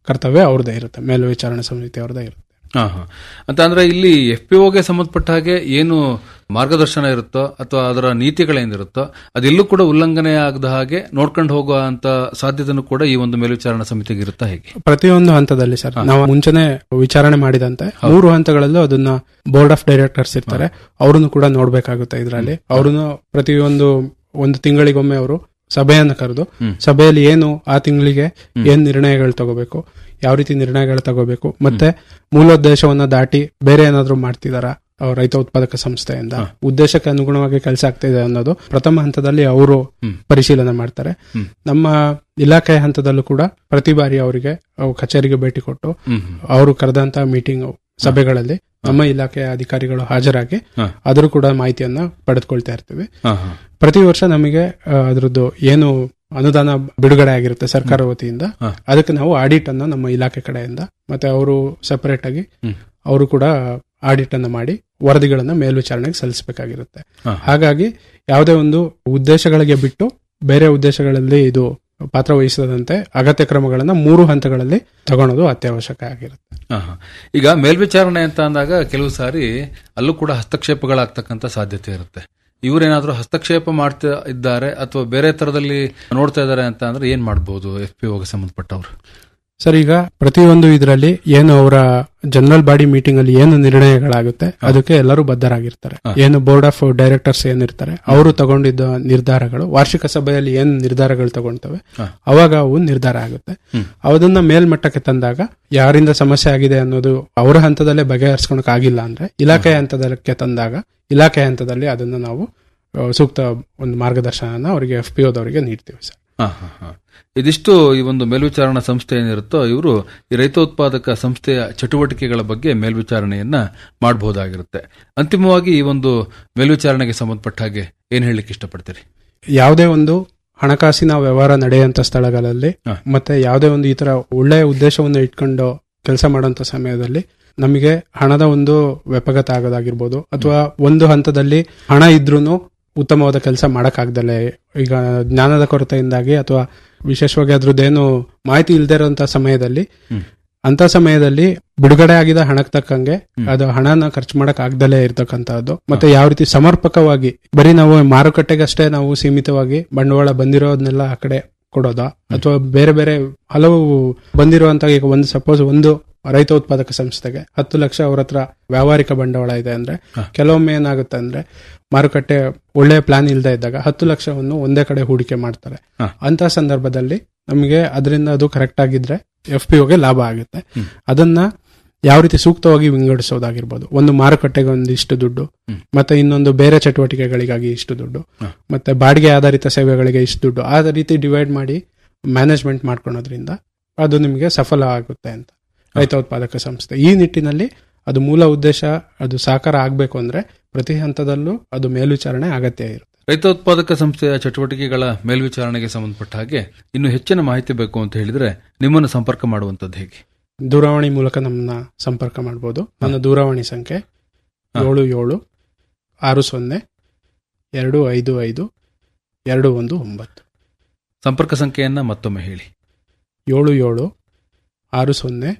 Speaker 8: ಕರ್ತವ್ಯ ಅವ್ರದ್ದೇ ಇರುತ್ತೆ ಮೇಲ್ವಿಚಾರಣಾ ಸಮಿತಿ ಅವ್ರದ್ದೇ ಇರುತ್ತೆ
Speaker 7: ಹಾ ಹಾ ಅಂತ ಅಂದ್ರೆ ಇಲ್ಲಿ ಎಫ್ ಪಿ ಓಗೆ ಸಂಬಂಧಪಟ್ಟ ಹಾಗೆ ಏನು ಮಾರ್ಗದರ್ಶನ ಇರುತ್ತೋ ಅಥವಾ ಅದರ ನೀತಿಗಳೇನಿರುತ್ತೋ ಅದೆಲ್ಲೂ ಕೂಡ ಉಲ್ಲಂಘನೆ ಆಗದ ಹಾಗೆ ನೋಡ್ಕೊಂಡು ಹೋಗುವ ಅಂತ ಸಾಧ್ಯತೆನೂ ಕೂಡ ಈ ಒಂದು ಮೇಲ್ವಿಚಾರಣಾ ಸಮಿತಿಗೆ ಇರುತ್ತಾ ಹೇಗೆ
Speaker 8: ಪ್ರತಿಯೊಂದು ಹಂತದಲ್ಲಿ ಸರ್ ನಾವು ಮುಂಚೆನೆ ವಿಚಾರಣೆ ಮಾಡಿದಂತೆ ಮೂರು ಹಂತಗಳಲ್ಲೂ ಅದನ್ನ ಬೋರ್ಡ್ ಆಫ್ ಡೈರೆಕ್ಟರ್ಸ್ ಇರ್ತಾರೆ ಅವ್ರನ್ನು ಕೂಡ ನೋಡ್ಬೇಕಾಗುತ್ತೆ ಇದರಲ್ಲಿ ಅವ್ರನ್ನು ಪ್ರತಿಯೊಂದು ಒಂದು ತಿಂಗಳಿಗೊಮ್ಮೆ ಅವರು ಸಭೆಯನ್ನು ಕರೆದು ಸಭೆಯಲ್ಲಿ ಏನು ಆ ತಿಂಗಳಿಗೆ ಏನ್ ನಿರ್ಣಯಗಳು ತಗೋಬೇಕು ಯಾವ ರೀತಿ ನಿರ್ಣಯಗಳು ತಗೋಬೇಕು ಮತ್ತೆ ಮೂಲೋದ್ದೇಶವನ್ನ ದಾಟಿ ಬೇರೆ ಏನಾದ್ರು ಮಾಡ್ತಿದಾರ ರೈತ ಉತ್ಪಾದಕ ಸಂಸ್ಥೆಯಿಂದ ಉದ್ದೇಶಕ್ಕೆ ಅನುಗುಣವಾಗಿ ಕೆಲಸ ಆಗ್ತಿದೆ ಅನ್ನೋದು ಪ್ರಥಮ ಹಂತದಲ್ಲಿ ಅವರು ಪರಿಶೀಲನೆ ಮಾಡ್ತಾರೆ ನಮ್ಮ ಇಲಾಖೆಯ ಹಂತದಲ್ಲೂ ಕೂಡ ಪ್ರತಿ ಬಾರಿ ಅವರಿಗೆ ಅವು ಕಚೇರಿಗೆ ಭೇಟಿ ಕೊಟ್ಟು ಅವರು ಕರೆದಂತ ಮೀಟಿಂಗ್ ಸಭೆಗಳಲ್ಲಿ ನಮ್ಮ ಇಲಾಖೆಯ ಅಧಿಕಾರಿಗಳು ಹಾಜರಾಗಿ ಅದ್ರ ಕೂಡ ಮಾಹಿತಿಯನ್ನ ಪಡೆದುಕೊಳ್ತಾ ಇರ್ತೀವಿ
Speaker 7: ಹಾ ಹಾ
Speaker 8: ಪ್ರತಿ ವರ್ಷ ನಮಗೆ ಆ, ಅದ್ರದ್ದು ಏನು ಅನುದಾನ ಬಿಡುಗಡೆ ಆಗಿರುತ್ತೆ ಸರ್ಕಾರ ವತಿಯಿಂದ ಅದಕ್ಕೆ ನಾವು ಆಡಿಟ್ ಅನ್ನ ನಮ್ಮ ಇಲಾಖೆ ಕಡೆಯಿಂದ ಮತ್ತೆ ಅವರು ಸೆಪರೇಟ್ ಆಗಿ ಅವರು ಕೂಡ ಆಡಿಟ್ ಅನ್ನ ಮಾಡಿ ವರದಿಗಳನ್ನ ಮೇಲ್ವಿಚಾರಣೆಗೆ ಸಲ್ಲಿಸಬೇಕಾಗಿರುತ್ತೆ
Speaker 7: ಹಾ.
Speaker 8: ಹಾಗಾಗಿ ಯಾವುದೇ ಒಂದು ಉದ್ದೇಶಗಳಿಗೆ ಬಿಟ್ಟು ಬೇರೆ ಉದ್ದೇಶಗಳಲ್ಲಿ ಇದು ಪಾತ್ರ ವಹಿಸದಂತೆ ಅಗತ್ಯ ಕ್ರಮಗಳನ್ನ ಮೂರು ಹಂತಗಳಲ್ಲಿ ತಗೊಳೋದು ಅತ್ಯವಶ್ಯಕ ಆಗಿರುತ್ತೆ
Speaker 7: ಹಾ, ಹಾ. ಈಗ ಮೇಲ್ವಿಚಾರಣೆ ಅಂತ ಅಂದಾಗ ಕೆಲವು ಸಾರಿ ಅಲ್ಲೂ ಕೂಡ ಹಸ್ತಕ್ಷೇಪಗಳಾಗ್ತಕ್ಕಂಥ ಸಾಧ್ಯತೆ ಇರುತ್ತೆ ಇವರೇನಾದ್ರೂ ಹಸ್ತಕ್ಷೇಪ ಮಾಡ್ತಾ ಇದ್ದಾರೆ ಅಥವಾ ಬೇರೆ ತರದಲ್ಲಿ ನೋಡ್ತಾ ಇದ್ದಾರೆ ಅಂತ ಅಂದ್ರೆ ಏನ್ ಮಾಡಬಹುದು ಎಫ್ ಪಿ ಓಗೆ ಸಂಬಂಧಪಟ್ಟವರು
Speaker 8: ಸರ್ ಈಗ ಪ್ರತಿಯೊಂದು ಇದರಲ್ಲಿ ಏನು ಅವರ ಜನರಲ್ ಬಾಡಿ ಮೀಟಿಂಗ್ ಅಲ್ಲಿ ಏನು ನಿರ್ಣಯಗಳಾಗುತ್ತೆ ಅದಕ್ಕೆ ಎಲ್ಲರೂ ಬದ್ಧರಾಗಿರ್ತಾರೆ ಏನು ಬೋರ್ಡ್ ಆಫ್ ಡೈರೆಕ್ಟರ್ಸ್ ಏನಿರ್ತಾರೆ ಅವರು ತಗೊಂಡಿದ್ದ ನಿರ್ಧಾರಗಳು ವಾರ್ಷಿಕ ಸಭೆಯಲ್ಲಿ ಏನ್ ನಿರ್ಧಾರಗಳು ತಗೊಳ್ತವೆ ಅವಾಗ ಅವು ನಿರ್ಧಾರ ಆಗುತ್ತೆ ಅದನ್ನ ಮೇಲ್ಮಟ್ಟಕ್ಕೆ ತಂದಾಗ ಯಾರಿಂದ ಸಮಸ್ಯೆ ಆಗಿದೆ ಅನ್ನೋದು ಅವರ ಹಂತದಲ್ಲೇ ಬಗೆಹರಿಸ್ಕೊಳಕ್ ಆಗಿಲ್ಲ ಅಂದ್ರೆ ಇಲಾಖೆ ಹಂತದಕ್ಕೆ ತಂದಾಗ ಇಲಾಖೆ ಹಂತದಲ್ಲಿ ಅದನ್ನ ನಾವು ಆ, ಸೂಕ್ತ ಒಂದು ಮಾರ್ಗದರ್ಶನ ಅವರಿಗೆ ಎಫ್ ಪಿ ಓದವರಿಗೆ ನೀಡ್ತೀವಿ ಸರ್
Speaker 7: ಹಾ, ಹಾ, ಹಾ. ಇದಿಷ್ಟು ಈ ಒಂದು ಮೇಲ್ವಿಚಾರಣಾ ಸಂಸ್ಥೆ ಏನಿರುತ್ತೋ ಇವರು ಈ ರೈತ ಉತ್ಪಾದಕ ಸಂಸ್ಥೆಯ ಚಟುವಟಿಕೆಗಳ ಬಗ್ಗೆ ಮೇಲ್ವಿಚಾರಣೆಯನ್ನ ಮಾಡಬಹುದಾಗಿರುತ್ತೆ ಅಂತಿಮವಾಗಿ ಈ ಒಂದು ಮೇಲ್ವಿಚಾರಣೆಗೆ ಸಂಬಂಧಪಟ್ಟ ಹಾಗೆ ಏನ್ ಹೇಳಲಿಕ್ಕೆ ಇಷ್ಟಪಡ್ತೀರಿ
Speaker 8: ಯಾವುದೇ ಒಂದು ಹಣಕಾಸಿನ ವ್ಯವಹಾರ ನಡೆಯುವಂತ ಸ್ಥಳಗಳಲ್ಲಿ
Speaker 7: ಹ.
Speaker 8: ಮತ್ತೆ ಯಾವುದೇ ಒಂದು ಈ ತರ ಒಳ್ಳೆಯ ಉದ್ದೇಶವನ್ನು ಇಟ್ಕೊಂಡು ಕೆಲಸ ಮಾಡುವಂತ ಸಮಯದಲ್ಲಿ ನಮಗೆ ಹಣದ ಒಂದು ವ್ಯಪಗತ ಆಗೋದಾಗಿರ್ಬೋದು ಅಥವಾ ಒಂದು ಹಂತದಲ್ಲಿ ಹಣ ಇದ್ರೂನು ಉತ್ತಮವಾದ ಕೆಲಸ ಮಾಡಕ್ಕಾಗ್ದಲೆ ಈಗ ಜ್ಞಾನದ ಕೊರತೆಯಿಂದಾಗಿ ಅಥವಾ ವಿಶೇಷವಾಗಿ ಅದ್ರದ್ದೇನು ಮಾಹಿತಿ ಇಲ್ಲದೆ ಇರುವಂತ ಸಮಯದಲ್ಲಿ ಅಂತ ಸಮಯದಲ್ಲಿ ಬಿಡುಗಡೆ ಆಗಿದ ಹಣಕ್ಕೆ ತಕ್ಕಂಗೆ ಅದು ಹಣನ ಖರ್ಚು ಮಾಡಕ್ ಆಗ್ದಲೇ ಇರ್ತಕ್ಕಂತಹದ್ದು ಮತ್ತೆ ಯಾವ ರೀತಿ ಸಮರ್ಪಕವಾಗಿ ಬರೀ ನಾವು ಮಾರುಕಟ್ಟೆಗಷ್ಟೇ ನಾವು ಸೀಮಿತವಾಗಿ ಬಂಡವಾಳ ಬಂದಿರೋದನ್ನೆಲ್ಲ ಆ ಕಡೆ ಕೊಡೋದಾ ಅಥವಾ ಬೇರೆ ಬೇರೆ ಹಲವು ಬಂದಿರುವಂತ ಈಗ ಒಂದು ಸಪೋಸ್ ಒಂದು ರೈತ ಉತ್ಪಾದಕ ಸಂಸ್ಥೆಗೆ ಹತ್ತು ಲಕ್ಷ ಅವ್ರ ಹತ್ರ ವ್ಯಾವಹಾರಿಕ ಬಂಡವಾಳ ಇದೆ ಅಂದ್ರೆ ಕೆಲವೊಮ್ಮೆ ಏನಾಗುತ್ತೆ ಅಂದ್ರೆ ಮಾರುಕಟ್ಟೆ ಒಳ್ಳೆಯ ಪ್ಲಾನ್ ಇಲ್ಲದೆ ಇದ್ದಾಗ ಹತ್ತು ಲಕ್ಷವನ್ನು ಒಂದೇ ಕಡೆ ಹೂಡಿಕೆ ಮಾಡ್ತಾರೆ ಅಂತ ಸಂದರ್ಭದಲ್ಲಿ ನಮಗೆ ಅದರಿಂದ ಅದು ಕರೆಕ್ಟ್ ಆಗಿದ್ರೆ ಎಫ್ ಪಿ ಓಗೆ ಲಾಭ ಆಗುತ್ತೆ ಅದನ್ನ ಯಾವ ರೀತಿ ಸೂಕ್ತವಾಗಿ ವಿಂಗಡಿಸೋದಾಗಿರ್ಬೋದು ಒಂದು ಮಾರುಕಟ್ಟೆಗೆ ಒಂದಿಷ್ಟು ದುಡ್ಡು ಮತ್ತೆ ಇನ್ನೊಂದು ಬೇರೆ ಚಟುವಟಿಕೆಗಳಿಗಾಗಿ ಇಷ್ಟು ದುಡ್ಡು ಮತ್ತೆ ಬಾಡಿಗೆ ಆಧಾರಿತ ಸೇವೆಗಳಿಗೆ ಇಷ್ಟು ದುಡ್ಡು ಆ ರೀತಿ ಡಿವೈಡ್ ಮಾಡಿ ಮ್ಯಾನೇಜ್ಮೆಂಟ್ ಮಾಡ್ಕೊಳೋದ್ರಿಂದ ಅದು ನಿಮಗೆ ಸಫಲ ಆಗುತ್ತೆ ಅಂತ ರೈತ ಉತ್ಪಾದಕ ಸಂಸ್ಥೆ ಈ ನಿಟ್ಟಿನಲ್ಲಿ ಅದು ಮೂಲ ಉದ್ದೇಶ ಅದು ಸಾಕಾರ ಆಗಬೇಕು ಅಂದ್ರೆ ಪ್ರತಿ ಹಂತದಲ್ಲೂ ಅದು ಮೇಲ್ವಿಚಾರಣೆ ಅಗತ್ಯ ಇರುತ್ತೆ
Speaker 7: ರೈತ ಉತ್ಪಾದಕ ಸಂಸ್ಥೆಯ ಚಟುವಟಿಕೆಗಳ ಮೇಲ್ವಿಚಾರಣೆಗೆ ಸಂಬಂಧಪಟ್ಟ ಹಾಗೆ ಇನ್ನು ಹೆಚ್ಚಿನ ಮಾಹಿತಿ ಬೇಕು ಅಂತ ಹೇಳಿದ್ರೆ ನಿಮ್ಮನ್ನು ಸಂಪರ್ಕ ಮಾಡುವಂತದ್ದು ಹೇಗೆ
Speaker 8: ದೂರವಾಣಿ ಮೂಲಕ ನಮ್ಮನ್ನ ಸಂಪರ್ಕ ಮಾಡಬಹುದು ನನ್ನ ದೂರವಾಣಿ ಸಂಖ್ಯೆ ಏಳು ಏಳು ಆರು ಸೊನ್ನೆ ಎರಡು ಐದು ಐದು ಎರಡು ಒಂದು ಒಂಬತ್ತು
Speaker 7: ಸಂಪರ್ಕ ಸಂಖ್ಯೆಯನ್ನ ಮತ್ತೊಮ್ಮೆ ಹೇಳಿ
Speaker 8: ಏಳು ಏಳು ಆರು ಸೊನ್ನೆ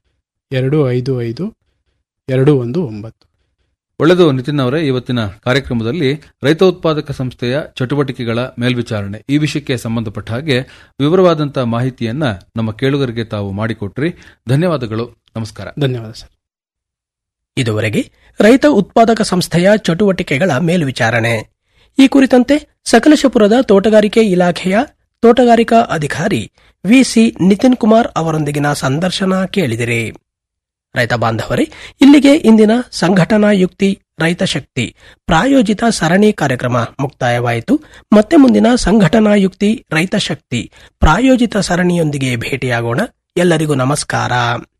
Speaker 8: ಎರಡು ಐದು ಐದು ಎರಡು ಒಂದು ಒಂಬತ್ತು
Speaker 7: ಒಳ್ಳೆದು ನಿತಿನ್ ಅವರೇ ಇವತ್ತಿನ ಕಾರ್ಯಕ್ರಮದಲ್ಲಿ ರೈತ ಉತ್ಪಾದಕ ಸಂಸ್ಥೆಯ ಚಟುವಟಿಕೆಗಳ ಮೇಲ್ವಿಚಾರಣೆ ಈ ವಿಷಯಕ್ಕೆ ಸಂಬಂಧಪಟ್ಟ ಹಾಗೆ ವಿವರವಾದಂತಹ ಮಾಹಿತಿಯನ್ನ ನಮ್ಮ ಕೇಳುಗರಿಗೆ ತಾವು ಮಾಡಿಕೊಟ್ರಿ ಧನ್ಯವಾದಗಳು ನಮಸ್ಕಾರ
Speaker 8: ಧನ್ಯವಾದ ಸರ್
Speaker 6: ಇದುವರೆಗೆ ರೈತ ಉತ್ಪಾದಕ ಸಂಸ್ಥೆಯ ಚಟುವಟಿಕೆಗಳ ಮೇಲ್ವಿಚಾರಣೆ ಈ ಕುರಿತಂತೆ ಸಕಲಶಪುರದ ತೋಟಗಾರಿಕೆ ಇಲಾಖೆಯ ತೋಟಗಾರಿಕಾ ಅಧಿಕಾರಿ ವಿಸಿ ನಿತಿನ್ ಕುಮಾರ್ ಅವರೊಂದಿಗಿನ ಸಂದರ್ಶನ ಕೇಳಿದಿರಿ ರೈತ ಬಾಂಧವರೇ ಇಲ್ಲಿಗೆ ಇಂದಿನ ಸಂಘಟನಾ ಯುಕ್ತಿ ರೈತ ಶಕ್ತಿ ಪ್ರಾಯೋಜಿತ ಸರಣಿ ಕಾರ್ಯಕ್ರಮ ಮುಕ್ತಾಯವಾಯಿತು ಮತ್ತೆ ಮುಂದಿನ ಸಂಘಟನಾ ಯುಕ್ತಿ ರೈತ ಶಕ್ತಿ ಪ್ರಾಯೋಜಿತ ಸರಣಿಯೊಂದಿಗೆ ಭೇಟಿಯಾಗೋಣ ಎಲ್ಲರಿಗೂ ನಮಸ್ಕಾರ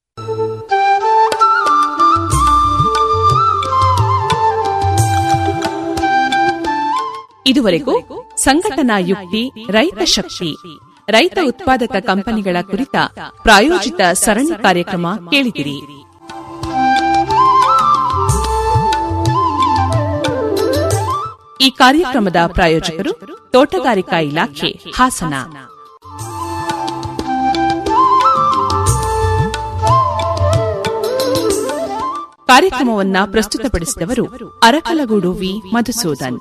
Speaker 5: ಇದುವರೆಗೂ ಸಂಘಟನಾ ಯುಕ್ತಿ ರೈತ ಶಕ್ತಿ ರೈತ ಉತ್ಪಾದಕ ಕಂಪನಿಗಳ ಕುರಿತ ಪ್ರಾಯೋಜಿತ ಸರಣಿ ಕಾರ್ಯಕ್ರಮ ಕೇಳಿದಿರಿ ಈ ಕಾರ್ಯಕ್ರಮದ ಪ್ರಾಯೋಜಕರು ತೋಟಗಾರಿಕಾ ಇಲಾಖೆ ಹಾಸನ ಕಾರ್ಯಕ್ರಮವನ್ನ ಪ್ರಸ್ತುತಪಡಿಸಿದವರು ಅರಕಲಗೂಡು ವಿ ಮಧುಸೂದನ್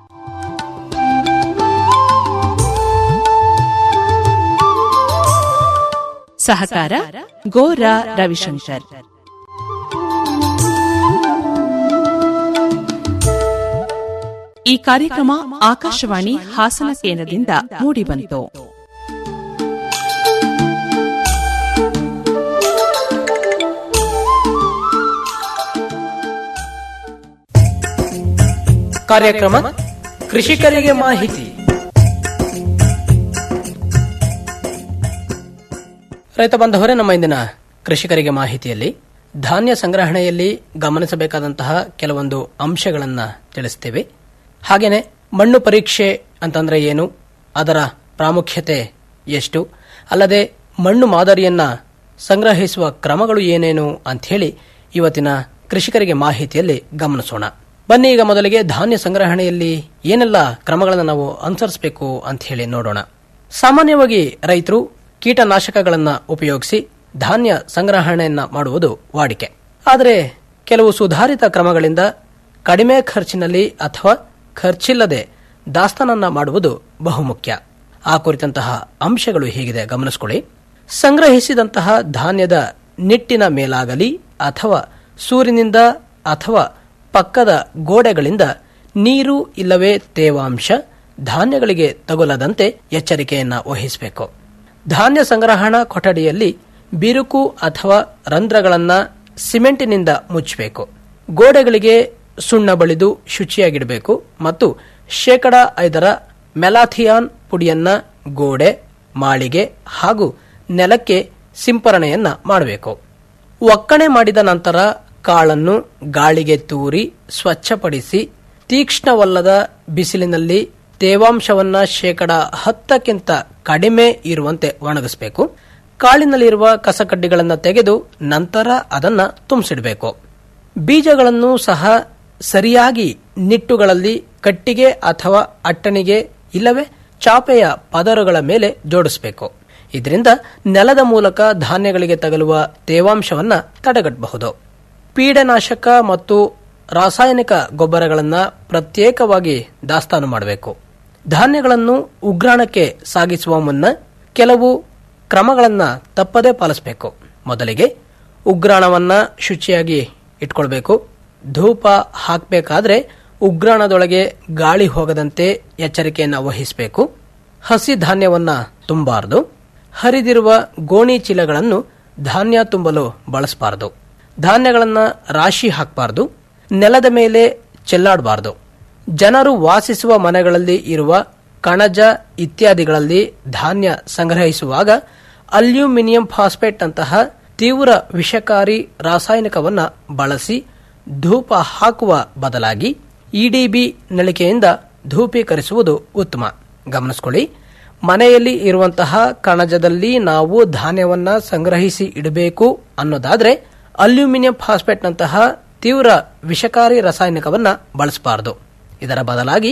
Speaker 5: ಸಹಕಾರ ಗೋರಾ ರವಿಶಂಕರ್ ಈ ಕಾರ್ಯಕ್ರಮ ಆಕಾಶವಾಣಿ ಹಾಸನ ಕೇಂದ್ರದಿಂದ ಮೂಡಿಬಂತು
Speaker 6: ಕಾರ್ಯಕ್ರಮ ಕೃಷಿಕರಿಗೆ ಮಾಹಿತಿ ರೈತ ಬಾಂಧವರೇ ನಮ್ಮ ಇಂದಿನ ಕೃಷಿಕರಿಗೆ ಮಾಹಿತಿಯಲ್ಲಿ ಧಾನ್ಯ ಸಂಗ್ರಹಣೆಯಲ್ಲಿ ಗಮನಿಸಬೇಕಾದಂತಹ ಕೆಲವೊಂದು ಅಂಶಗಳನ್ನ ತಿಳಿಸ್ತೇವೆ ಹಾಗೇನೆ ಮಣ್ಣು ಪರೀಕ್ಷೆ ಅಂತಂದ್ರೆ ಏನು ಅದರ ಪ್ರಾಮುಖ್ಯತೆ ಎಷ್ಟು ಅಲ್ಲದೆ ಮಣ್ಣು ಮಾದರಿಯನ್ನ ಸಂಗ್ರಹಿಸುವ ಕ್ರಮಗಳು ಏನೇನು ಅಂಥೇಳಿ ಇವತ್ತಿನ ಕೃಷಿಕರಿಗೆ ಮಾಹಿತಿಯಲ್ಲಿ ಗಮನಿಸೋಣ ಬನ್ನಿ ಈಗ ಮೊದಲಿಗೆ ಧಾನ್ಯ ಸಂಗ್ರಹಣೆಯಲ್ಲಿ ಏನೆಲ್ಲ ಕ್ರಮಗಳನ್ನು ನಾವು ಅನುಸರಿಸಬೇಕು ಅಂತ ಹೇಳಿ ನೋಡೋಣ ಸಾಮಾನ್ಯವಾಗಿ ರೈತರು ಕೀಟನಾಶಕಗಳನ್ನ ಉಪಯೋಗಿಸಿ ಧಾನ್ಯ ಸಂಗ್ರಹಣೆಯನ್ನ ಮಾಡುವುದು ವಾಡಿಕೆ ಆದರೆ ಕೆಲವು ಸುಧಾರಿತ ಕ್ರಮಗಳಿಂದ ಕಡಿಮೆ ಖರ್ಚಿನಲ್ಲಿ ಅಥವಾ ಖರ್ಚಿಲ್ಲದೆ ದಾಸ್ತಾನನ್ನ ಮಾಡುವುದು ಬಹುಮುಖ್ಯ ಆ ಕುರಿತಂತಹ ಅಂಶಗಳು ಹೀಗಿದೆ ಗಮನಿಸಿಕೊಳ್ಳಿ ಸಂಗ್ರಹಿಸಿದಂತಹ ಧಾನ್ಯದ ನಿಟ್ಟಿನ ಮೇಲಾಗಲಿ ಅಥವಾ ಸೂರ್ಯನಿಂದ ಅಥವಾ ಪಕ್ಕದ ಗೋಡೆಗಳಿಂದ ನೀರು ಇಲ್ಲವೇ ತೇವಾಂಶ ಧಾನ್ಯಗಳಿಗೆ ತಗುಲದಂತೆ ಎಚ್ಚರಿಕೆಯನ್ನ ವಹಿಸಬೇಕು ಧಾನ್ಯ ಸಂಗ್ರಹಣಾ ಕೊಠಡಿಯಲ್ಲಿ ಬಿರುಕು ಅಥವಾ ರಂಧ್ರಗಳನ್ನ ಸಿಮೆಂಟಿನಿಂದ ಮುಚ್ಚಬೇಕು ಗೋಡೆಗಳಿಗೆ ಸುಣ್ಣ ಬಳಿದು ಶುಚಿಯಾಗಿಡಬೇಕು ಮತ್ತು ಶೇಕಡ ಐದರ ಮೆಲಾಥಿಯಾನ್ ಪುಡಿಯನ್ನ ಗೋಡೆ ಮಾಳಿಗೆ ಹಾಗೂ ನೆಲಕ್ಕೆ ಸಿಂಪರಣೆಯನ್ನ ಮಾಡಬೇಕು ಒಕ್ಕಣೆ ಮಾಡಿದ ನಂತರ ಕಾಳನ್ನು ಗಾಳಿಗೆ ತೂರಿ ಸ್ವಚ್ಛಪಡಿಸಿ ತೀಕ್ಷ್ಣವಲ್ಲದ ಬಿಸಿಲಿನಲ್ಲಿ ತೇವಾಂಶವನ್ನ ಶೇಕಡ ಹತ್ತಕ್ಕಿಂತ ಕಡಿಮೆ ಇರುವಂತೆ ಒಣಗಿಸಬೇಕು ಕಾಳಿನಲ್ಲಿರುವ ಕಸಕಡ್ಡಿಗಳನ್ನು ತೆಗೆದು ನಂತರ ಅದನ್ನ ತುಂಬಿಸಿಡಬೇಕು ಬೀಜಗಳನ್ನು ಸಹ ಸರಿಯಾಗಿ ನಿಟ್ಟುಗಳಲ್ಲಿ ಕಟ್ಟಿಗೆ ಅಥವಾ ಅಟ್ಟಣಿಗೆ ಇಲ್ಲವೇ ಚಾಪೆಯ ಪದರುಗಳ ಮೇಲೆ ಜೋಡಿಸಬೇಕು ಇದರಿಂದ ನೆಲದ ಮೂಲಕ ಧಾನ್ಯಗಳಿಗೆ ತಗಲುವ ತೇವಾಂಶವನ್ನ ತಡೆಗಟ್ಟಬಹುದು ಪೀಡನಾಶಕ ಮತ್ತು ರಾಸಾಯನಿಕ ಗೊಬ್ಬರಗಳನ್ನು ಪ್ರತ್ಯೇಕವಾಗಿ ದಾಸ್ತಾನು ಮಾಡಬೇಕು ಧಾನ್ಯಗಳನ್ನು ಉಗ್ರಾಣಕ್ಕೆ ಸಾಗಿಸುವ ಮುನ್ನ ಕೆಲವು ಕ್ರಮಗಳನ್ನು ತಪ್ಪದೇ ಪಾಲಿಸಬೇಕು ಮೊದಲಿಗೆ ಉಗ್ರಾಣವನ್ನ ಶುಚಿಯಾಗಿ ಇಟ್ಕೊಳ್ಬೇಕು ಧೂಪ ಹಾಕಬೇಕಾದ್ರೆ ಉಗ್ರಾಣದೊಳಗೆ ಗಾಳಿ ಹೋಗದಂತೆ ಎಚ್ಚರಿಕೆಯನ್ನು ವಹಿಸಬೇಕು ಹಸಿ ಧಾನ್ಯವನ್ನ ತುಂಬಾರದು ಹರಿದಿರುವ ಗೋಣಿ ಚೀಲಗಳನ್ನು ಧಾನ್ಯ ತುಂಬಲು ಬಳಸಬಾರದು ಧಾನ್ಯಗಳನ್ನ ರಾಶಿ ಹಾಕಬಾರದು ನೆಲದ ಮೇಲೆ ಚೆಲ್ಲಾಡಬಾರದು ಜನರು ವಾಸಿಸುವ ಮನೆಗಳಲ್ಲಿ ಇರುವ ಕಣಜ ಇತ್ಯಾದಿಗಳಲ್ಲಿ ಧಾನ್ಯ ಸಂಗ್ರಹಿಸುವಾಗ ಅಲ್ಯೂಮಿನಿಯಂ ಫಾಸ್ಫೇಟ್ ಅಂತಹ ತೀವ್ರ ವಿಷಕಾರಿ ರಾಸಾಯನಿಕವನ್ನ ಬಳಸಿ ಧೂಪ ಹಾಕುವ ಬದಲಾಗಿ ಇಡಿಬಿ ನಳಿಕೆಯಿಂದ ಧೂಪೀಕರಿಸುವುದು ಉತ್ತಮ ಗಮನಿಸಿಕೊಳ್ಳಿ ಮನೆಯಲ್ಲಿ ಇರುವಂತಹ ಕಣಜದಲ್ಲಿ ನಾವು ಧಾನ್ಯವನ್ನ ಸಂಗ್ರಹಿಸಿ ಇಡಬೇಕು ಅನ್ನೋದಾದ್ರೆ ಅಲ್ಯೂಮಿನಿಯಂ ಫಾಸ್ಫೇಟ್ನಂತಹ ತೀವ್ರ ವಿಷಕಾರಿ ರಾಸಾಯನಿಕವನ್ನ ಬಳಸಬಾರದು ಇದರ ಬದಲಾಗಿ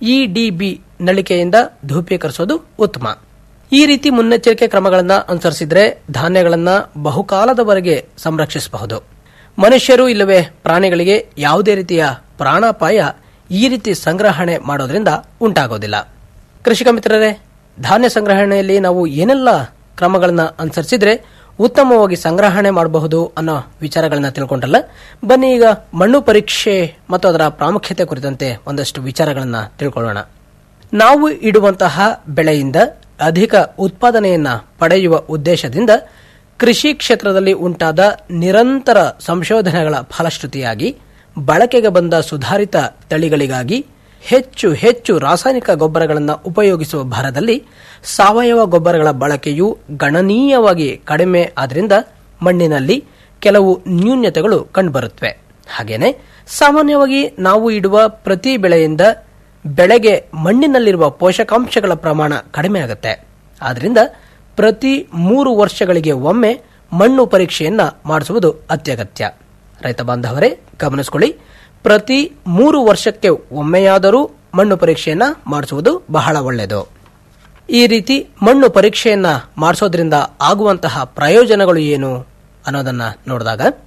Speaker 6: ಇಡಿಬಿ ನಳಿಕೆಯಿಂದ ಧೂಪೀಕರಿಸೋದು ಉತ್ತಮ ಈ ರೀತಿ ಮುನ್ನೆಚ್ಚರಿಕೆ ಕ್ರಮಗಳನ್ನು ಅನುಸರಿಸಿದ್ರೆ ಧಾನ್ಯಗಳನ್ನ ಬಹುಕಾಲದವರೆಗೆ ಸಂರಕ್ಷಿಸಬಹುದು ಮನುಷ್ಯರು ಇಲ್ಲವೇ ಪ್ರಾಣಿಗಳಿಗೆ ಯಾವುದೇ ರೀತಿಯ ಪ್ರಾಣಾಪಾಯ ಈ ರೀತಿ ಸಂಗ್ರಹಣೆ ಮಾಡೋದ್ರಿಂದ ಉಂಟಾಗೋದಿಲ್ಲ ಕೃಷಿಕ ಮಿತ್ರರೇ ಧಾನ್ಯ ಸಂಗ್ರಹಣೆಯಲ್ಲಿ ನಾವು ಏನೆಲ್ಲ ಕ್ರಮಗಳನ್ನ ಅನುಸರಿಸಿದ್ರೆ ಉತ್ತಮವಾಗಿ ಸಂಗ್ರಹಣೆ ಮಾಡಬಹುದು ಅನ್ನೋ ವಿಚಾರಗಳನ್ನ ತಿಳ್ಕೊಂಡ್ರಲ್ಲ ಬನ್ನಿ ಈಗ ಮಣ್ಣು ಪರೀಕ್ಷೆ ಮತ್ತು ಅದರ ಪ್ರಾಮುಖ್ಯತೆ ಕುರಿತಂತೆ ಒಂದಷ್ಟು ವಿಚಾರಗಳನ್ನ ತಿಳ್ಕೊಳ್ಳೋಣ ನಾವು ಇಡುವಂತಹ ಬೆಳೆಯಿಂದ ಅಧಿಕ ಉತ್ಪಾದನೆಯನ್ನ ಪಡೆಯುವ ಉದ್ದೇಶದಿಂದ ಕೃಷಿ ಕ್ಷೇತ್ರದಲ್ಲಿ ಉಂಟಾದ ನಿರಂತರ ಸಂಶೋಧನೆಗಳ ಫಲಶ್ರುತಿಯಾಗಿ ಬಳಕೆಗೆ ಬಂದ ಸುಧಾರಿತ ತಳಿಗಳಿಗಾಗಿ ಹೆಚ್ಚು ಹೆಚ್ಚು ರಾಸಾಯನಿಕ ಗೊಬ್ಬರಗಳನ್ನು ಉಪಯೋಗಿಸುವ ಭರದಲ್ಲಿ ಸಾವಯವ ಗೊಬ್ಬರಗಳ ಬಳಕೆಯು ಗಣನೀಯವಾಗಿ ಕಡಿಮೆ ಆದ್ರಿಂದ ಮಣ್ಣಿನಲ್ಲಿ ಕೆಲವು ನ್ಯೂನ್ಯತೆಗಳು ಕಂಡುಬರುತ್ತವೆ ಹಾಗೇನೆ ಸಾಮಾನ್ಯವಾಗಿ ನಾವು ಇಡುವ ಪ್ರತಿ ಬೆಳೆಯಿಂದ ಬೆಳೆಗೆ ಮಣ್ಣಿನಲ್ಲಿರುವ ಪೋಷಕಾಂಶಗಳ ಪ್ರಮಾಣ ಕಡಿಮೆ ಆಗುತ್ತೆ ಆದ್ರಿಂದ ಪ್ರತಿ ಮೂರು ವರ್ಷಗಳಿಗೆ ಒಮ್ಮೆ ಮಣ್ಣು ಪರೀಕ್ಷೆಯನ್ನ ಮಾಡಿಸುವುದು ಅತ್ಯಗತ್ಯ ರೈತ ಬಾಂಧವರೇ ಗಮನಿಸಿಕೊಳ್ಳಿ ಪ್ರತಿ ಮೂರು ವರ್ಷಕ್ಕೆ ಒಮ್ಮೆಯಾದರೂ ಮಣ್ಣು ಪರೀಕ್ಷೆಯನ್ನ ಮಾಡಿಸುವುದು ಬಹಳ ಒಳ್ಳೆಯದು ಈ ರೀತಿ ಮಣ್ಣು ಪರೀಕ್ಷೆಯನ್ನ ಮಾಡಿಸೋದ್ರಿಂದ ಆಗುವಂತಹ ಪ್ರಯೋಜನಗಳು ಏನು ಅನ್ನೋದನ್ನ ನೋಡಿದಾಗ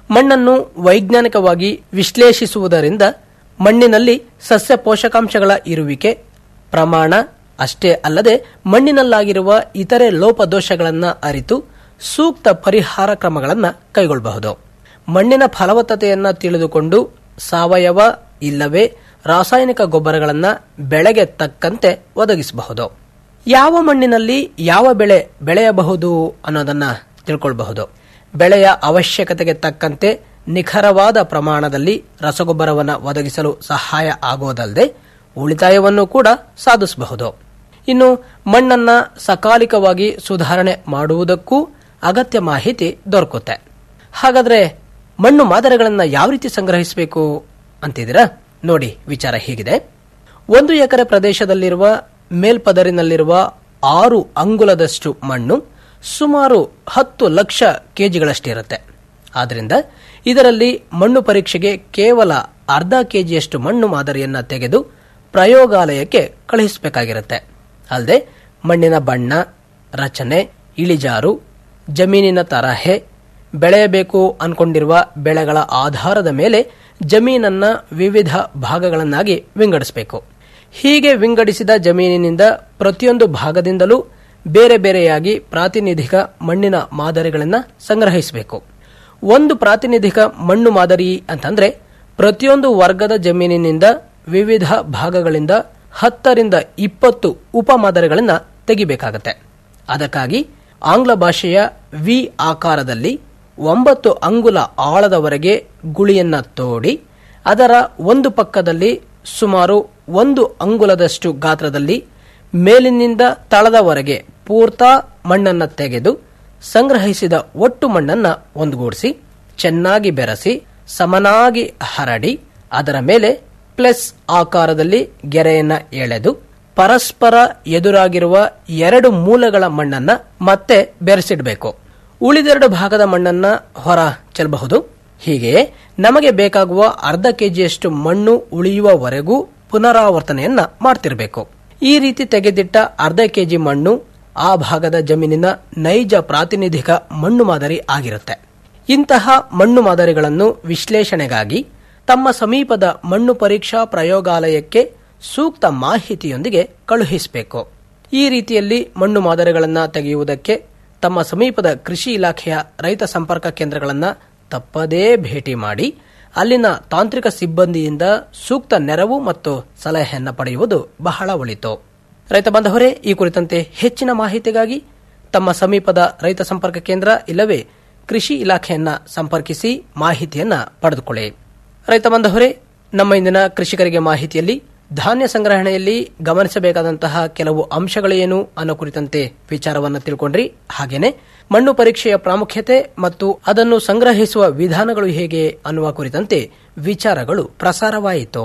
Speaker 6: ಮಣ್ಣನ್ನು ವೈಜ್ಞಾನಿಕವಾಗಿ ವಿಶ್ಲೇಷಿಸುವುದರಿಂದ ಮಣ್ಣಿನಲ್ಲಿ ಸಸ್ಯ ಪೋಷಕಾಂಶಗಳ ಇರುವಿಕೆ ಪ್ರಮಾಣ ಅಷ್ಟೇ ಅಲ್ಲದೆ ಮಣ್ಣಿನಲ್ಲಾಗಿರುವ ಇತರೆ ಲೋಪದೋಷಗಳನ್ನು ಅರಿತು ಸೂಕ್ತ ಪರಿಹಾರ ಕ್ರಮಗಳನ್ನು ಕೈಗೊಳ್ಳಬಹುದು ಮಣ್ಣಿನ ಫಲವತ್ತತೆಯನ್ನು ತಿಳಿದುಕೊಂಡು ಸಾವಯವ ಇಲ್ಲವೇ ರಾಸಾಯನಿಕ ಗೊಬ್ಬರಗಳನ್ನು ಬೆಳೆಗೆ ತಕ್ಕಂತೆ ಒದಗಿಸಬಹುದು ಯಾವ ಮಣ್ಣಿನಲ್ಲಿ ಯಾವ ಬೆಳೆ ಬೆಳೆಯಬಹುದು ಅನ್ನೋದನ್ನ ತಿಳ್ಕೊಳ್ಬಹುದು ಬೆಳೆಯ ಅವಶ್ಯಕತೆಗೆ ತಕ್ಕಂತೆ ನಿಖರವಾದ ಪ್ರಮಾಣದಲ್ಲಿ ರಸಗೊಬ್ಬರವನ್ನು ಒದಗಿಸಲು ಸಹಾಯ ಆಗೋದಲ್ಲದೆ ಉಳಿತಾಯವನ್ನು ಕೂಡ ಸಾಧಿಸಬಹುದು ಇನ್ನು ಮಣ್ಣನ್ನ ಸಕಾಲಿಕವಾಗಿ ಸುಧಾರಣೆ ಮಾಡುವುದಕ್ಕೂ ಅಗತ್ಯ ಮಾಹಿತಿ ದೊರಕುತ್ತೆ ಹಾಗಾದ್ರೆ ಮಣ್ಣು ಮಾದರಿಗಳನ್ನು ಯಾವ ರೀತಿ ಸಂಗ್ರಹಿಸಬೇಕು ಅಂತಿದ್ದೀರಾ ನೋಡಿ ವಿಚಾರ ಹೀಗಿದೆ ಒಂದು ಎಕರೆ ಪ್ರದೇಶದಲ್ಲಿರುವ ಮೇಲ್ಪದರಿನಲ್ಲಿರುವ ಆರು ಅಂಗುಲದಷ್ಟು ಮಣ್ಣು ಸುಮಾರು ಹತ್ತು ಲಕ್ಷ ಕೆಜಿಗಳಷ್ಟಿರುತ್ತೆ ಆದ್ದರಿಂದ ಇದರಲ್ಲಿ ಮಣ್ಣು ಪರೀಕ್ಷೆಗೆ ಕೇವಲ ಅರ್ಧ ಕೆಜಿಯಷ್ಟು ಮಣ್ಣು ಮಾದರಿಯನ್ನ ತೆಗೆದು ಪ್ರಯೋಗಾಲಯಕ್ಕೆ ಕಳುಹಿಸಬೇಕಾಗಿರುತ್ತೆ ಅಲ್ಲದೆ ಮಣ್ಣಿನ ಬಣ್ಣ ರಚನೆ ಇಳಿಜಾರು ಜಮೀನಿನ ತರಹೆ ಬೆಳೆಯಬೇಕು ಅನ್ಕೊಂಡಿರುವ ಬೆಳೆಗಳ ಆಧಾರದ ಮೇಲೆ ಜಮೀನನ್ನ ವಿವಿಧ ಭಾಗಗಳನ್ನಾಗಿ ವಿಂಗಡಿಸಬೇಕು ಹೀಗೆ ವಿಂಗಡಿಸಿದ ಜಮೀನಿನಿಂದ ಪ್ರತಿಯೊಂದು ಭಾಗದಿಂದಲೂ ಬೇರೆ ಬೇರೆಯಾಗಿ ಪ್ರಾತಿನಿಧಿಕ ಮಣ್ಣಿನ ಮಾದರಿಗಳನ್ನು ಸಂಗ್ರಹಿಸಬೇಕು ಒಂದು ಪ್ರಾತಿನಿಧಿಕ ಮಣ್ಣು ಮಾದರಿ ಅಂತಂದ್ರೆ ಪ್ರತಿಯೊಂದು ವರ್ಗದ ಜಮೀನಿನಿಂದ ವಿವಿಧ ಭಾಗಗಳಿಂದ ಹತ್ತರಿಂದ ಇಪ್ಪತ್ತು ಉಪ ಮಾದರಿಗಳನ್ನು ತೆಗಿಬೇಕಾಗತ್ತೆ ಅದಕ್ಕಾಗಿ ಆಂಗ್ಲ ಭಾಷೆಯ ವಿ ಆಕಾರದಲ್ಲಿ ಒಂಬತ್ತು ಅಂಗುಲ ಆಳದವರೆಗೆ ಗುಳಿಯನ್ನ ತೋಡಿ ಅದರ ಒಂದು ಪಕ್ಕದಲ್ಲಿ ಸುಮಾರು ಒಂದು ಅಂಗುಲದಷ್ಟು ಗಾತ್ರದಲ್ಲಿ ಮೇಲಿನಿಂದ ತಳದವರೆಗೆ ಪೂರ್ತ ಮಣ್ಣನ್ನ ತೆಗೆದು ಸಂಗ್ರಹಿಸಿದ ಒಟ್ಟು ಮಣ್ಣನ್ನ ಒಂದುಗೂಡಿಸಿ ಚೆನ್ನಾಗಿ ಬೆರೆಸಿ ಸಮನಾಗಿ ಹರಡಿ ಅದರ ಮೇಲೆ ಪ್ಲಸ್ ಆಕಾರದಲ್ಲಿ ಗೆರೆಯನ್ನ ಎಳೆದು ಪರಸ್ಪರ ಎದುರಾಗಿರುವ ಎರಡು ಮೂಲೆಗಳ ಮಣ್ಣನ್ನ ಮತ್ತೆ ಬೆರೆಸಿಡಬೇಕು ಉಳಿದೆರಡು ಭಾಗದ ಮಣ್ಣನ್ನ ಹೊರ ಚೆಲ್ಲಬಹುದು ಹೀಗೆಯೇ ನಮಗೆ ಬೇಕಾಗುವ ಅರ್ಧ ಕೆಜಿಯಷ್ಟು ಮಣ್ಣು ಉಳಿಯುವವರೆಗೂ ಪುನರಾವರ್ತನೆಯನ್ನ ಮಾಡ್ತಿರಬೇಕು ಈ ರೀತಿ ತೆಗೆದಿಟ್ಟ ಅರ್ಧ ಕೆಜಿ ಮಣ್ಣು ಆ ಭಾಗದ ಜಮೀನಿನ ನೈಜ ಪ್ರಾತಿನಿಧಿಕ ಮಣ್ಣು ಮಾದರಿ ಆಗಿರುತ್ತೆ ಇಂತಹ ಮಣ್ಣು ಮಾದರಿಗಳನ್ನು ವಿಶ್ಲೇಷಣೆಗಾಗಿ ತಮ್ಮ ಸಮೀಪದ ಮಣ್ಣು ಪರೀಕ್ಷಾ ಪ್ರಯೋಗಾಲಯಕ್ಕೆ ಸೂಕ್ತ ಮಾಹಿತಿಯೊಂದಿಗೆ ಕಳುಹಿಸಬೇಕು ಈ ರೀತಿಯಲ್ಲಿ ಮಣ್ಣು ಮಾದರಿಗಳನ್ನು ತೆಗೆಯುವುದಕ್ಕೆ ತಮ್ಮ ಸಮೀಪದ ಕೃಷಿ ಇಲಾಖೆಯ ರೈತ ಸಂಪರ್ಕ ಕೇಂದ್ರಗಳನ್ನು ತಪ್ಪದೇ ಭೇಟಿ ಮಾಡಿ ಅಲ್ಲಿನ ತಾಂತ್ರಿಕ ಸಿಬ್ಬಂದಿಯಿಂದ ಸೂಕ್ತ ನೆರವು ಮತ್ತು ಸಲಹೆಯನ್ನು ಪಡೆಯುವುದು ಬಹಳ ಒಳಿತು ರೈತ ಬಾಂಧವರೇ ಈ ಕುರಿತಂತೆ ಹೆಚ್ಚಿನ ಮಾಹಿತಿಗಾಗಿ ತಮ್ಮ ಸಮೀಪದ ರೈತ ಸಂಪರ್ಕ ಕೇಂದ್ರ ಇಲ್ಲವೇ ಕೃಷಿ ಇಲಾಖೆಯನ್ನ ಸಂಪರ್ಕಿಸಿ ಮಾಹಿತಿಯನ್ನ ಪಡೆದುಕೊಳ್ಳಿ ರೈತ ಬಾಂಧವರೇ ನಮ್ಮ ಇಂದಿನ ಕೃಷಿಕರಿಗೆ ಮಾಹಿತಿಯಲ್ಲಿ ಧಾನ್ಯ ಸಂಗ್ರಹಣೆಯಲ್ಲಿ ಗಮನಿಸಬೇಕಾದಂತಹ ಕೆಲವು ಅಂಶಗಳೇನು ಅನ್ನೋ ಕುರಿತಂತೆ ವಿಚಾರವನ್ನು ತಿಳ್ಕೊಂಡ್ರಿ ಹಾಗೇನೆ ಮಣ್ಣು ಪರೀಕ್ಷೆಯ ಪ್ರಾಮುಖ್ಯತೆ ಮತ್ತು ಅದನ್ನು ಸಂಗ್ರಹಿಸುವ ವಿಧಾನಗಳು ಹೇಗೆ ಅನ್ನುವ ಕುರಿತಂತೆ ವಿಚಾರಗಳು ಪ್ರಸಾರವಾಯಿತು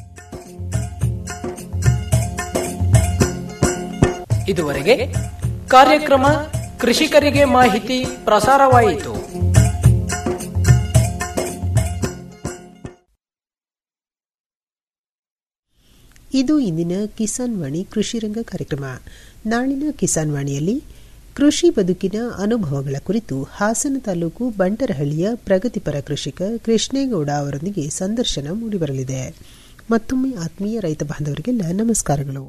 Speaker 6: ಇದುವರೆಗೆ ಕಾರ್ಯಕ್ರಮ ಕೃಷಿಕರಿಗೆ ಮಾಹಿತಿ ಪ್ರಸಾರವಾಯಿತು
Speaker 2: ಇದು ಇಂದಿನ ಕಿಸಾನ್ ವಾಣಿ ಕೃಷಿ ರಂಗ ಕಾರ್ಯಕ್ರಮ ನಾಳಿನ ಕಿಸಾನ್ ವಾಣಿಯಲ್ಲಿ ಕೃಷಿ ಬದುಕಿನ ಅನುಭವಗಳ ಕುರಿತು ಹಾಸನ ತಾಲೂಕು ಬಂಟರಹಳ್ಳಿಯ ಪ್ರಗತಿಪರ ಕೃಷಿಕ ಕೃಷ್ಣೇಗೌಡ ಅವರೊಂದಿಗೆ ಸಂದರ್ಶನ ಮೂಡಿಬರಲಿದೆ ಮತ್ತೊಮ್ಮೆ ಆತ್ಮೀಯ ರೈತ ಬಾಂಧವರಿಗೆಲ್ಲ ನಮಸ್ಕಾರಗಳು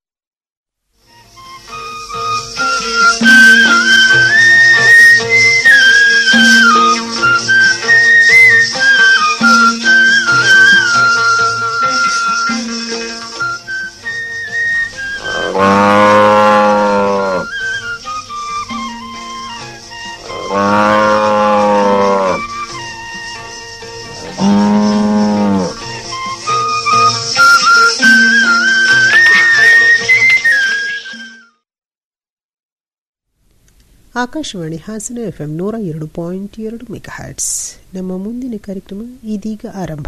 Speaker 2: ಆಕಾಶವಾಣಿ ಹಾಸನ ಎಫ್ಎಂ ನೂರ ಎರಡು ಪಾಯಿಂಟ್ ಎರಡು ಮೆಗಾ ಹ್ಯಾಟ್ಸ್ ನಮ್ಮ ಮುಂದಿನ ಕಾರ್ಯಕ್ರಮ ಇದೀಗ ಆರಂಭ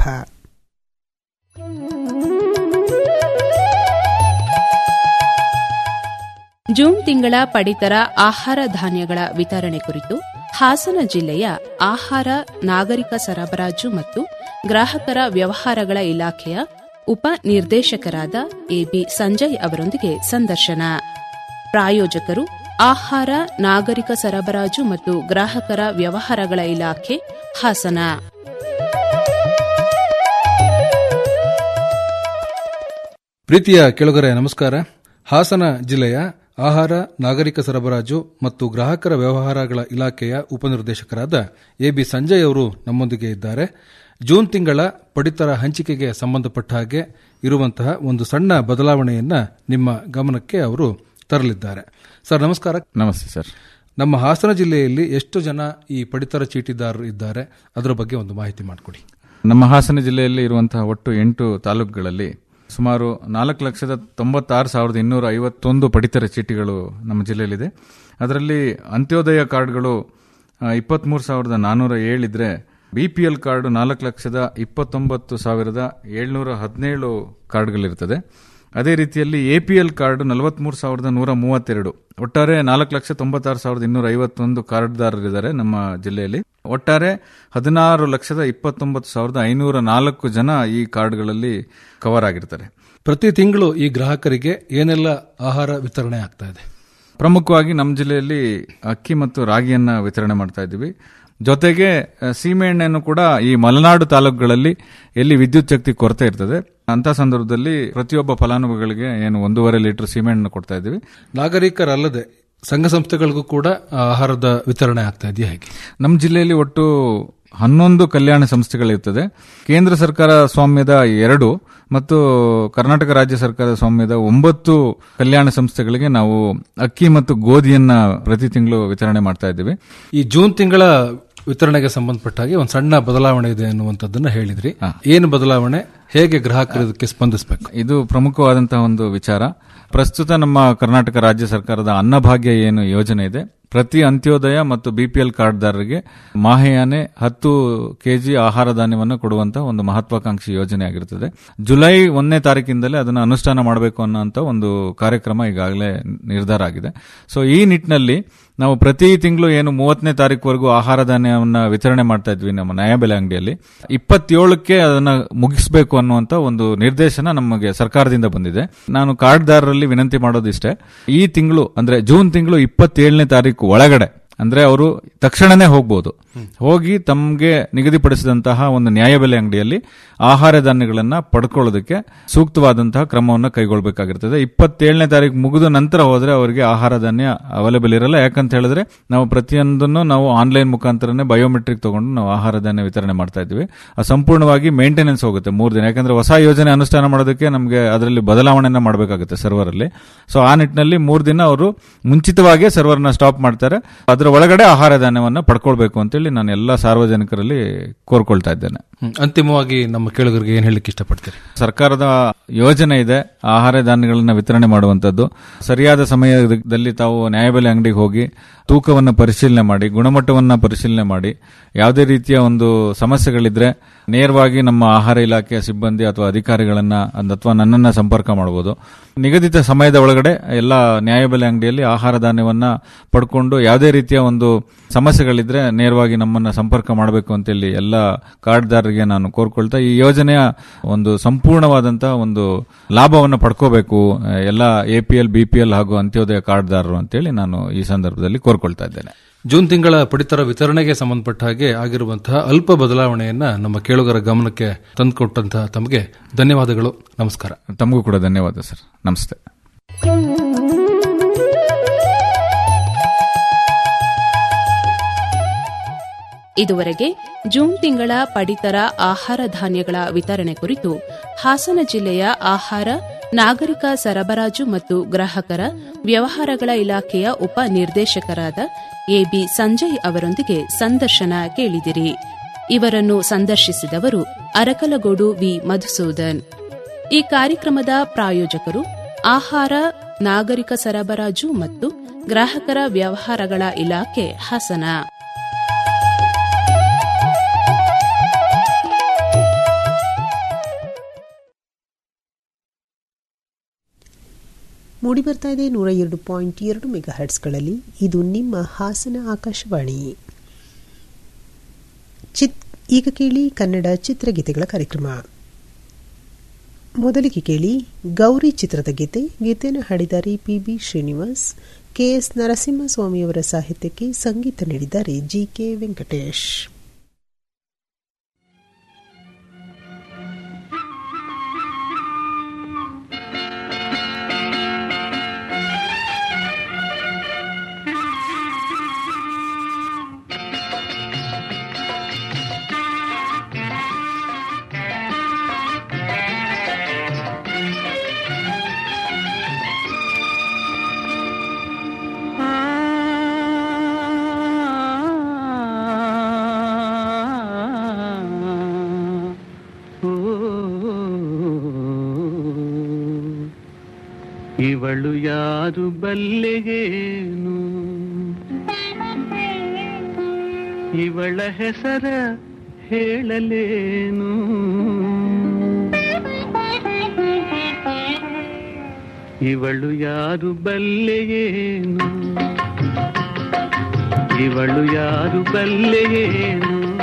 Speaker 5: ಜೂನ್ ತಿಂಗಳ ಪಡಿತರ ಆಹಾರ ಧಾನ್ಯಗಳ ವಿತರಣೆ ಕುರಿತು ಹಾಸನ ಜಿಲ್ಲೆಯ ಆಹಾರ ನಾಗರಿಕ ಸರಬರಾಜು ಮತ್ತು ಗ್ರಾಹಕರ ವ್ಯವಹಾರಗಳ ಇಲಾಖೆಯ ಉಪ ನಿರ್ದೇಶಕರಾದ ಎಬಿ ಸಂಜಯ್ ಅವರೊಂದಿಗೆ ಸಂದರ್ಶನ ಪ್ರಾಯೋಜಕರು ಆಹಾರ ನಾಗರಿಕ ಸರಬರಾಜು ಮತ್ತು ಗ್ರಾಹಕರ ವ್ಯವಹಾರಗಳ ಇಲಾಖೆ ಹಾಸನ
Speaker 7: ಪ್ರೀತಿಯ ಕೆಳಗರೆ ನಮಸ್ಕಾರ ಹಾಸನ ಜಿಲ್ಲೆಯ ಆಹಾರ ನಾಗರಿಕ ಸರಬರಾಜು ಮತ್ತು ಗ್ರಾಹಕರ ವ್ಯವಹಾರಗಳ ಇಲಾಖೆಯ ಉಪನಿರ್ದೇಶಕರಾದ ಎ ಬಿ ಸಂಜಯ್ ಅವರು ನಮ್ಮೊಂದಿಗೆ ಇದ್ದಾರೆ ಜೂನ್ ತಿಂಗಳ ಪಡಿತರ ಹಂಚಿಕೆಗೆ ಸಂಬಂಧಪಟ್ಟ ಹಾಗೆ ಇರುವಂತಹ ಒಂದು ಸಣ್ಣ ಬದಲಾವಣೆಯನ್ನ ನಿಮ್ಮ ಗಮನಕ್ಕೆ ಅವರು ತರಲಿದ್ದಾರೆ ಸರ್ ನಮಸ್ಕಾರ
Speaker 9: ನಮಸ್ತೆ ಸರ್
Speaker 7: ನಮ್ಮ ಹಾಸನ ಜಿಲ್ಲೆಯಲ್ಲಿ ಎಷ್ಟು ಜನ ಈ ಪಡಿತರ ಚೀಟಿದಾರರು ಇದ್ದಾರೆ ಅದರ ಬಗ್ಗೆ ಒಂದು ಮಾಹಿತಿ ಮಾಡಿಕೊಡಿ
Speaker 9: ನಮ್ಮ ಹಾಸನ ಜಿಲ್ಲೆಯಲ್ಲಿ ಇರುವಂತಹ ಒಟ್ಟು ಎಂಟು ತಾಲೂಕುಗಳಲ್ಲಿ ಸುಮಾರು ನಾಲ್ಕು ಲಕ್ಷದ ತೊಂಬತ್ತಾರು ಸಾವಿರದ ಇನ್ನೂರ ಐವತ್ತೊಂದು ಪಡಿತರ ಚೀಟಿಗಳು ನಮ್ಮ ಜಿಲ್ಲೆಯಲ್ಲಿದೆ ಅದರಲ್ಲಿ ಅಂತ್ಯೋದಯ ಕಾರ್ಡ್ಗಳು ಇಪ್ಪತ್ತ್ಮೂರು ಸಾವಿರದ ನಾನ್ನೂರ ಏಳಿದ್ರೆ ಬಿ ಪಿ ಎಲ್ ಕಾರ್ಡ್ ನಾಲ್ಕು ಲಕ್ಷದ ಇಪ್ಪತ್ತೊಂಬತ್ತು ಸಾವಿರದ ಏಳ್ನೂರ ಹದಿನೇಳು ಕಾರ್ಡ್ಗಳಿರ್ತದೆ ಅದೇ ರೀತಿಯಲ್ಲಿ ಎ ಪಿ ಎಲ್ ಕಾರ್ಡ್ ನಲವತ್ಮೂರು ಸಾವಿರದ ನೂರ ಮೂವತ್ತೆರಡು ಒಟ್ಟಾರೆ ನಾಲ್ಕು ಲಕ್ಷ ತೊಂಬತ್ತಾರು ಸಾವಿರದ ಇನ್ನೂರ ಐವತ್ತೊಂದು ಕಾರ್ಡ್ದಾರರಿದ್ದಾರೆ ನಮ್ಮ ಜಿಲ್ಲೆಯಲ್ಲಿ ಒಟ್ಟಾರೆ ಹದಿನಾರು ಲಕ್ಷದ ಇಪ್ಪತ್ತೊಂಬತ್ತು ಸಾವಿರದ ಐನೂರ ನಾಲ್ಕು ಜನ ಈ ಕಾರ್ಡ್ಗಳಲ್ಲಿ ಕವರ್ ಆಗಿರ್ತಾರೆ
Speaker 7: ಪ್ರತಿ ತಿಂಗಳು ಈ ಗ್ರಾಹಕರಿಗೆ ಏನೆಲ್ಲ ಆಹಾರ ವಿತರಣೆ ಆಗ್ತಾ ಇದೆ
Speaker 9: ಪ್ರಮುಖವಾಗಿ ನಮ್ಮ ಜಿಲ್ಲೆಯಲ್ಲಿ ಅಕ್ಕಿ ಮತ್ತು ರಾಗಿಯನ್ನ ವಿತರಣೆ ಮಾಡ್ತಾ ಇದ್ದೀವಿ ಜೊತೆಗೆ ಅ, ಸೀಮೆಎಣ್ಣೆಯನ್ನು ಕೂಡ ಈ ಮಲೆನಾಡು ತಾಲೂಕುಗಳಲ್ಲಿ ಎಲ್ಲಿ ವಿದ್ಯುತ್ ಶಕ್ತಿ ಕೊರತೆ ಇರ್ತದೆ ಅಂತ ಸಂದರ್ಭದಲ್ಲಿ ಪ್ರತಿಯೊಬ್ಬ ಫಲಾನುಭವಿಗಳಿಗೆ ಏನು ಒಂದೂವರೆ ಲೀಟರ್ ಸೀಮೆಎಣ್ಣೆ ಕೊಡ್ತಾ ಇದ್ದೀವಿ
Speaker 7: ನಾಗರಿಕರಲ್ಲದೆ ಸಂಘ ಸಂಸ್ಥೆಗಳಿಗೂ ಕೂಡ ಆಹಾರದ ವಿತರಣೆ ಆಗ್ತಾ ಇದೆಯಾ ಹೇಗೆ
Speaker 9: ನಮ್ಮ ಜಿಲ್ಲೆಯಲ್ಲಿ ಒಟ್ಟು ಹನ್ನೊಂದು ಕಲ್ಯಾಣ ಸಂಸ್ಥೆಗಳಿರ್ತದೆ ಕೇಂದ್ರ ಸರ್ಕಾರ ಸ್ವಾಮ್ಯದ ಎರಡು ಮತ್ತು ಕರ್ನಾಟಕ ರಾಜ್ಯ ಸರ್ಕಾರ ಸ್ವಾಮ್ಯದ ಒಂಬತ್ತು ಕಲ್ಯಾಣ ಸಂಸ್ಥೆಗಳಿಗೆ ನಾವು ಅಕ್ಕಿ ಮತ್ತು ಗೋಧಿಯನ್ನ ಪ್ರತಿ ತಿಂಗಳು ವಿತರಣೆ ಮಾಡ್ತಾ ಇದ್ದೀವಿ
Speaker 7: ಈ ಜೂನ್ ತಿಂಗಳ ವಿತರಣೆಗೆ ಸಂಬಂಧಪಟ್ಟ ಹಾಗೆ ಒಂದು ಸಣ್ಣ ಬದಲಾವಣೆ ಇದೆ ಅನ್ನುವಂಥದ್ದನ್ನ ಹೇಳಿದ್ರಿ ಏನು ಬದಲಾವಣೆ ಹೇಗೆ ಗ್ರಾಹಕರು ಇದಕ್ಕೆ ಸ್ಪಂದಿಸಬೇಕು
Speaker 9: ಇದು ಪ್ರಮುಖವಾದಂತಹ ಒಂದು ವಿಚಾರ ಪ್ರಸ್ತುತ ನಮ್ಮ ಕರ್ನಾಟಕ ರಾಜ್ಯ ಸರ್ಕಾರದ ಅನ್ನಭಾಗ್ಯ ಏನು ಯೋಜನೆ ಇದೆ ಪ್ರತಿ ಅಂತ್ಯೋದಯ ಮತ್ತು ಬಿಪಿಎಲ್ ಕಾರ್ಡ್ದಾರರಿಗೆ ಮಾಹೆಯಾನೆ ಹತ್ತು ಕೆಜಿ ಆಹಾರ ಧಾನ್ಯವನ್ನು ಕೊಡುವಂತಹ ಒಂದು ಮಹತ್ವಾಕಾಂಕ್ಷಿ ಯೋಜನೆ ಆಗಿರುತ್ತದೆ ಜುಲೈ ಒಂದನೇ ತಾರೀಕಿಂದಲೇ ಅದನ್ನು ಅನುಷ್ಠಾನ ಮಾಡಬೇಕು ಅನ್ನೋಂಥ ಒಂದು ಕಾರ್ಯಕ್ರಮ ಈಗಾಗಲೇ ನಿರ್ಧಾರ ಆಗಿದೆ ಸೊ ಈ ನಿಟ್ಟಿನಲ್ಲಿ ನಾವು ಪ್ರತಿ ತಿಂಗಳು ಏನು ಮೂವತ್ತನೇ ತಾರೀಕುವರೆಗೂ ಆಹಾರ ಧಾನ್ಯವನ್ನು ವಿತರಣೆ ಮಾಡ್ತಾ ಇದ್ವಿ ನಮ್ಮ ನ್ಯಾಯಬೆಲೆ ಅಂಗಡಿಯಲ್ಲಿ ಇಪ್ಪತ್ತೇಳಕ್ಕೆ ಅದನ್ನ ಮುಗಿಸಬೇಕು ಅನ್ನುವಂತ ಒಂದು ನಿರ್ದೇಶನ ನಮಗೆ ಸರ್ಕಾರದಿಂದ ಬಂದಿದೆ ನಾನು ಕಾರ್ಡ್ದಾರರಲ್ಲಿ ವಿನಂತಿ ಮಾಡೋದಿಷ್ಟೇ ಈ ತಿಂಗಳು ಅಂದ್ರೆ ಜೂನ್ ತಿಂಗಳು ಇಪ್ಪತ್ತೇಳನೇ ತಾರೀಕು ಒಳಗಡೆ ಅಂದ್ರೆ ಅವರು ತಕ್ಷಣನೇ ಹೋಗ್ಬೋದು ಹೋಗಿ ತಮಗೆ ನಿಗದಿಪಡಿಸಿದಂತಹ ಒಂದು ನ್ಯಾಯಬೆಲೆ ಅಂಗಡಿಯಲ್ಲಿ ಆಹಾರ ಧಾನ್ಯಗಳನ್ನ ಪಡ್ಕೊಳ್ಳೋದಕ್ಕೆ ಸೂಕ್ತವಾದಂತಹ ಕ್ರಮವನ್ನು ಕೈಗೊಳ್ಳಬೇಕಾಗಿರ್ತದೆ ಇಪ್ಪತ್ತೇಳನೇ ತಾರೀಕು ಮುಗಿದ ನಂತರ ಹೋದ್ರೆ ಅವರಿಗೆ ಆಹಾರ ಧಾನ್ಯ ಅವೈಲೇಬಲ್ ಇರಲ್ಲ ಯಾಕಂತ ಹೇಳಿದ್ರೆ ನಾವು ಪ್ರತಿಯೊಂದನ್ನು ನಾವು ಆನ್ಲೈನ್ ಮುಖಾಂತರನೇ ಬಯೋಮೆಟ್ರಿಕ್ ತಗೊಂಡು ನಾವು ಆಹಾರ ಧಾನ್ಯ ವಿತರಣೆ ಮಾಡ್ತಾ ಇದ್ವಿ ಅದು ಸಂಪೂರ್ಣವಾಗಿ ಮೇಂಟೆನೆನ್ಸ್ ಹೋಗುತ್ತೆ ಮೂರು ದಿನ ಯಾಕಂದ್ರೆ ಹೊಸ ಯೋಜನೆ ಅನುಷ್ಠಾನ ಮಾಡೋದಕ್ಕೆ ನಮಗೆ ಅದರಲ್ಲಿ ಬದಲಾವಣೆಯನ್ನ ಮಾಡಬೇಕಾಗುತ್ತೆ ಸರ್ವರ್ ಅಲ್ಲಿ ಸೊ ಆ ನಿಟ್ಟಿನಲ್ಲಿ ಮೂರು ದಿನ ಅವರು ಮುಂಚಿತವಾಗಿ ಸರ್ವರ್ನ ಸ್ಟಾಪ್ ಮಾಡ್ತಾರೆ ಅದರ ಒಳಗಡೆ ಆಹಾರ ಧಾನ್ಯವನ್ನ ಪಡ್ಕೊಳ್ಬೇಕು ಅಂತೇಳಿ ನಾನು ಎಲ್ಲ ಸಾರ್ವಜನಿಕರಲ್ಲಿ ಕೋರ್ಕೊಳ್ತಾ ಇದ್ದೇನೆ
Speaker 7: ಅಂತಿಮವಾಗಿ ನಮ್ಮ ಕೇಳುಗರಿಗೆ ಏನ್ ಹೇಳಲಿಕ್ಕೆ ಇಷ್ಟಪಡ್ತೀರಿ
Speaker 9: ಸರ್ಕಾರದ ಯೋಜನೆ ಇದೆ ಆಹಾರ ಧಾನ್ಯಗಳನ್ನ ವಿತರಣೆ ಮಾಡುವಂತದ್ದು ಸರಿಯಾದ ಸಮಯದಲ್ಲಿ ತಾವು ನ್ಯಾಯಬೆಲೆ ಅಂಗಡಿಗೆ ಹೋಗಿ ತೂಕವನ್ನು ಪರಿಶೀಲನೆ ಮಾಡಿ ಗುಣಮಟ್ಟವನ್ನ ಪರಿಶೀಲನೆ ಮಾಡಿ ಯಾವುದೇ ರೀತಿಯ ಒಂದು ಸಮಸ್ಯೆಗಳಿದ್ರೆ ನೇರವಾಗಿ ನಮ್ಮ ಆಹಾರ ಇಲಾಖೆಯ ಸಿಬ್ಬಂದಿ ಅಥವಾ ಅಧಿಕಾರಿಗಳನ್ನ ಅಥವಾ ನನ್ನನ್ನ ಸಂಪರ್ಕ ಮಾಡಬಹುದು ನಿಗದಿತ ಸಮಯದ ಒಳಗಡೆ ಎಲ್ಲ ನ್ಯಾಯಬೆಲೆ ಅಂಗಡಿಯಲ್ಲಿ ಆಹಾರ ಧಾನ್ಯವನ್ನ ಪಡ್ಕೊಂಡು ಯಾವುದೇ ರೀತಿಯ ಒಂದು ಸಮಸ್ಯೆಗಳಿದ್ರೆ ನೇರವಾಗಿ ನಮ್ಮನ್ನ ಸಂಪರ್ಕ ಮಾಡಬೇಕು ಅಂತೇಳಿ ಎಲ್ಲ ಕಾರ್ಡ್ದಾರರಿಗೆ ನಾನು ಕೋರ್ಕೊಳ್ತಾ ಈ ಯೋಜನೆಯ ಒಂದು ಸಂಪೂರ್ಣವಾದಂತಹ ಒಂದು ಲಾಭವನ್ನು ಪಡ್ಕೋಬೇಕು ಎಲ್ಲ A P L B P L ಹಾಗೂ ಅಂತ್ಯೋದಯ ಕಾರ್ಡ್ದಾರರು ಅಂತೇಳಿ ನಾನು ಈ ಸಂದರ್ಭದಲ್ಲಿ ಕೋರ್ಕೊಳ್ತಾ ಇದ್ದೇನೆ
Speaker 7: ಜೂನ್ ತಿಂಗಳ ಪಡಿತರ ವಿತರಣೆಗೆ ಸಂಬಂಧಪಟ್ಟ ಹಾಗೆ ಆಗಿರುವಂತಹ ಅಲ್ಪ ಬದಲಾವಣೆಯನ್ನ ನಮ್ಮ ಕೇಳುಗರ ಗಮನಕ್ಕೆ ತಂದುಕೊಟ್ಟಂತಹ ತಮಗೆ ಧನ್ಯವಾದಗಳು ನಮಸ್ಕಾರ
Speaker 9: ತಮಗೂ ಕೂಡ ಧನ್ಯವಾದ ಸರ್ ನಮಸ್ತೆ
Speaker 5: ಇದುವರೆಗೆ ಜೂನ್ ತಿಂಗಳ ಪಡಿತರ ಆಹಾರ ಧಾನ್ಯಗಳ ವಿತರಣೆ ಕುರಿತು ಹಾಸನ ಜಿಲ್ಲೆಯ ಆಹಾರ ನಾಗರಿಕ ಸರಬರಾಜು ಮತ್ತು ಗ್ರಾಹಕರ ವ್ಯವಹಾರಗಳ ಇಲಾಖೆಯ ಉಪ ನಿರ್ದೇಶಕರಾದ ಎಬಿ ಸಂಜಯ್ ಅವರೊಂದಿಗೆ ಸಂದರ್ಶನ ಕೇಳಿದಿರಿ ಇವರನ್ನು ಸಂದರ್ಶಿಸಿದವರು ಅರಕಲಗೋಡು ವಿ ಮಧುಸೂದನ್ ಈ ಕಾರ್ಯಕ್ರಮದ ಪ್ರಾಯೋಜಕರು ಆಹಾರ ನಾಗರಿಕ ಸರಬರಾಜು ಮತ್ತು ಗ್ರಾಹಕರ ವ್ಯವಹಾರಗಳ ಇಲಾಖೆ ಹಾಸನ
Speaker 2: ಮೂಡಿಬರ್ತಾ ಇದೆ ನೂರ ಎರಡು ಪಾಯಿಂಟ್ ಎರಡು ಮೆಗಾ ಹರ್ಟ್ಸ್ಗಳಲ್ಲಿ ಇದು ನಿಮ್ಮ ಹಾಸನ ಆಕಾಶವಾಣಿ ಚಿತ್ ಈಗ ಕೇಳಿ ಕನ್ನಡ ಚಿತ್ರಗೀತೆಗಳ ಕಾರ್ಯಕ್ರಮ ಮೊದಲಿಗೆ ಕೇಳಿ ಗೌರಿ ಚಿತ್ರದ ಗೀತೆ ಗೀತೆಯನ್ನು ಹಾಡಿದ್ದಾರೆ ಪಿ ಬಿ ಶ್ರೀನಿವಾಸ್ ಕೆಎಸ್ ನರಸಿಂಹಸ್ವಾಮಿಯವರ ಸಾಹಿತ್ಯಕ್ಕೆ ಸಂಗೀತ ನೀಡಿದ್ದಾರೆ ಜಿಕೆ ವೆಂಕಟೇಶ್
Speaker 10: ಇವಳು ಯಾರು ಬಲ್ಲೆಗೇನು ಇವಳ ಹೆಸರ ಹೇಳಲೇನು ಇವಳು ಯಾರು ಬಲ್ಲೆಯೇನು ಇವಳು ಯಾರು ಬಲ್ಲೆಯೇನು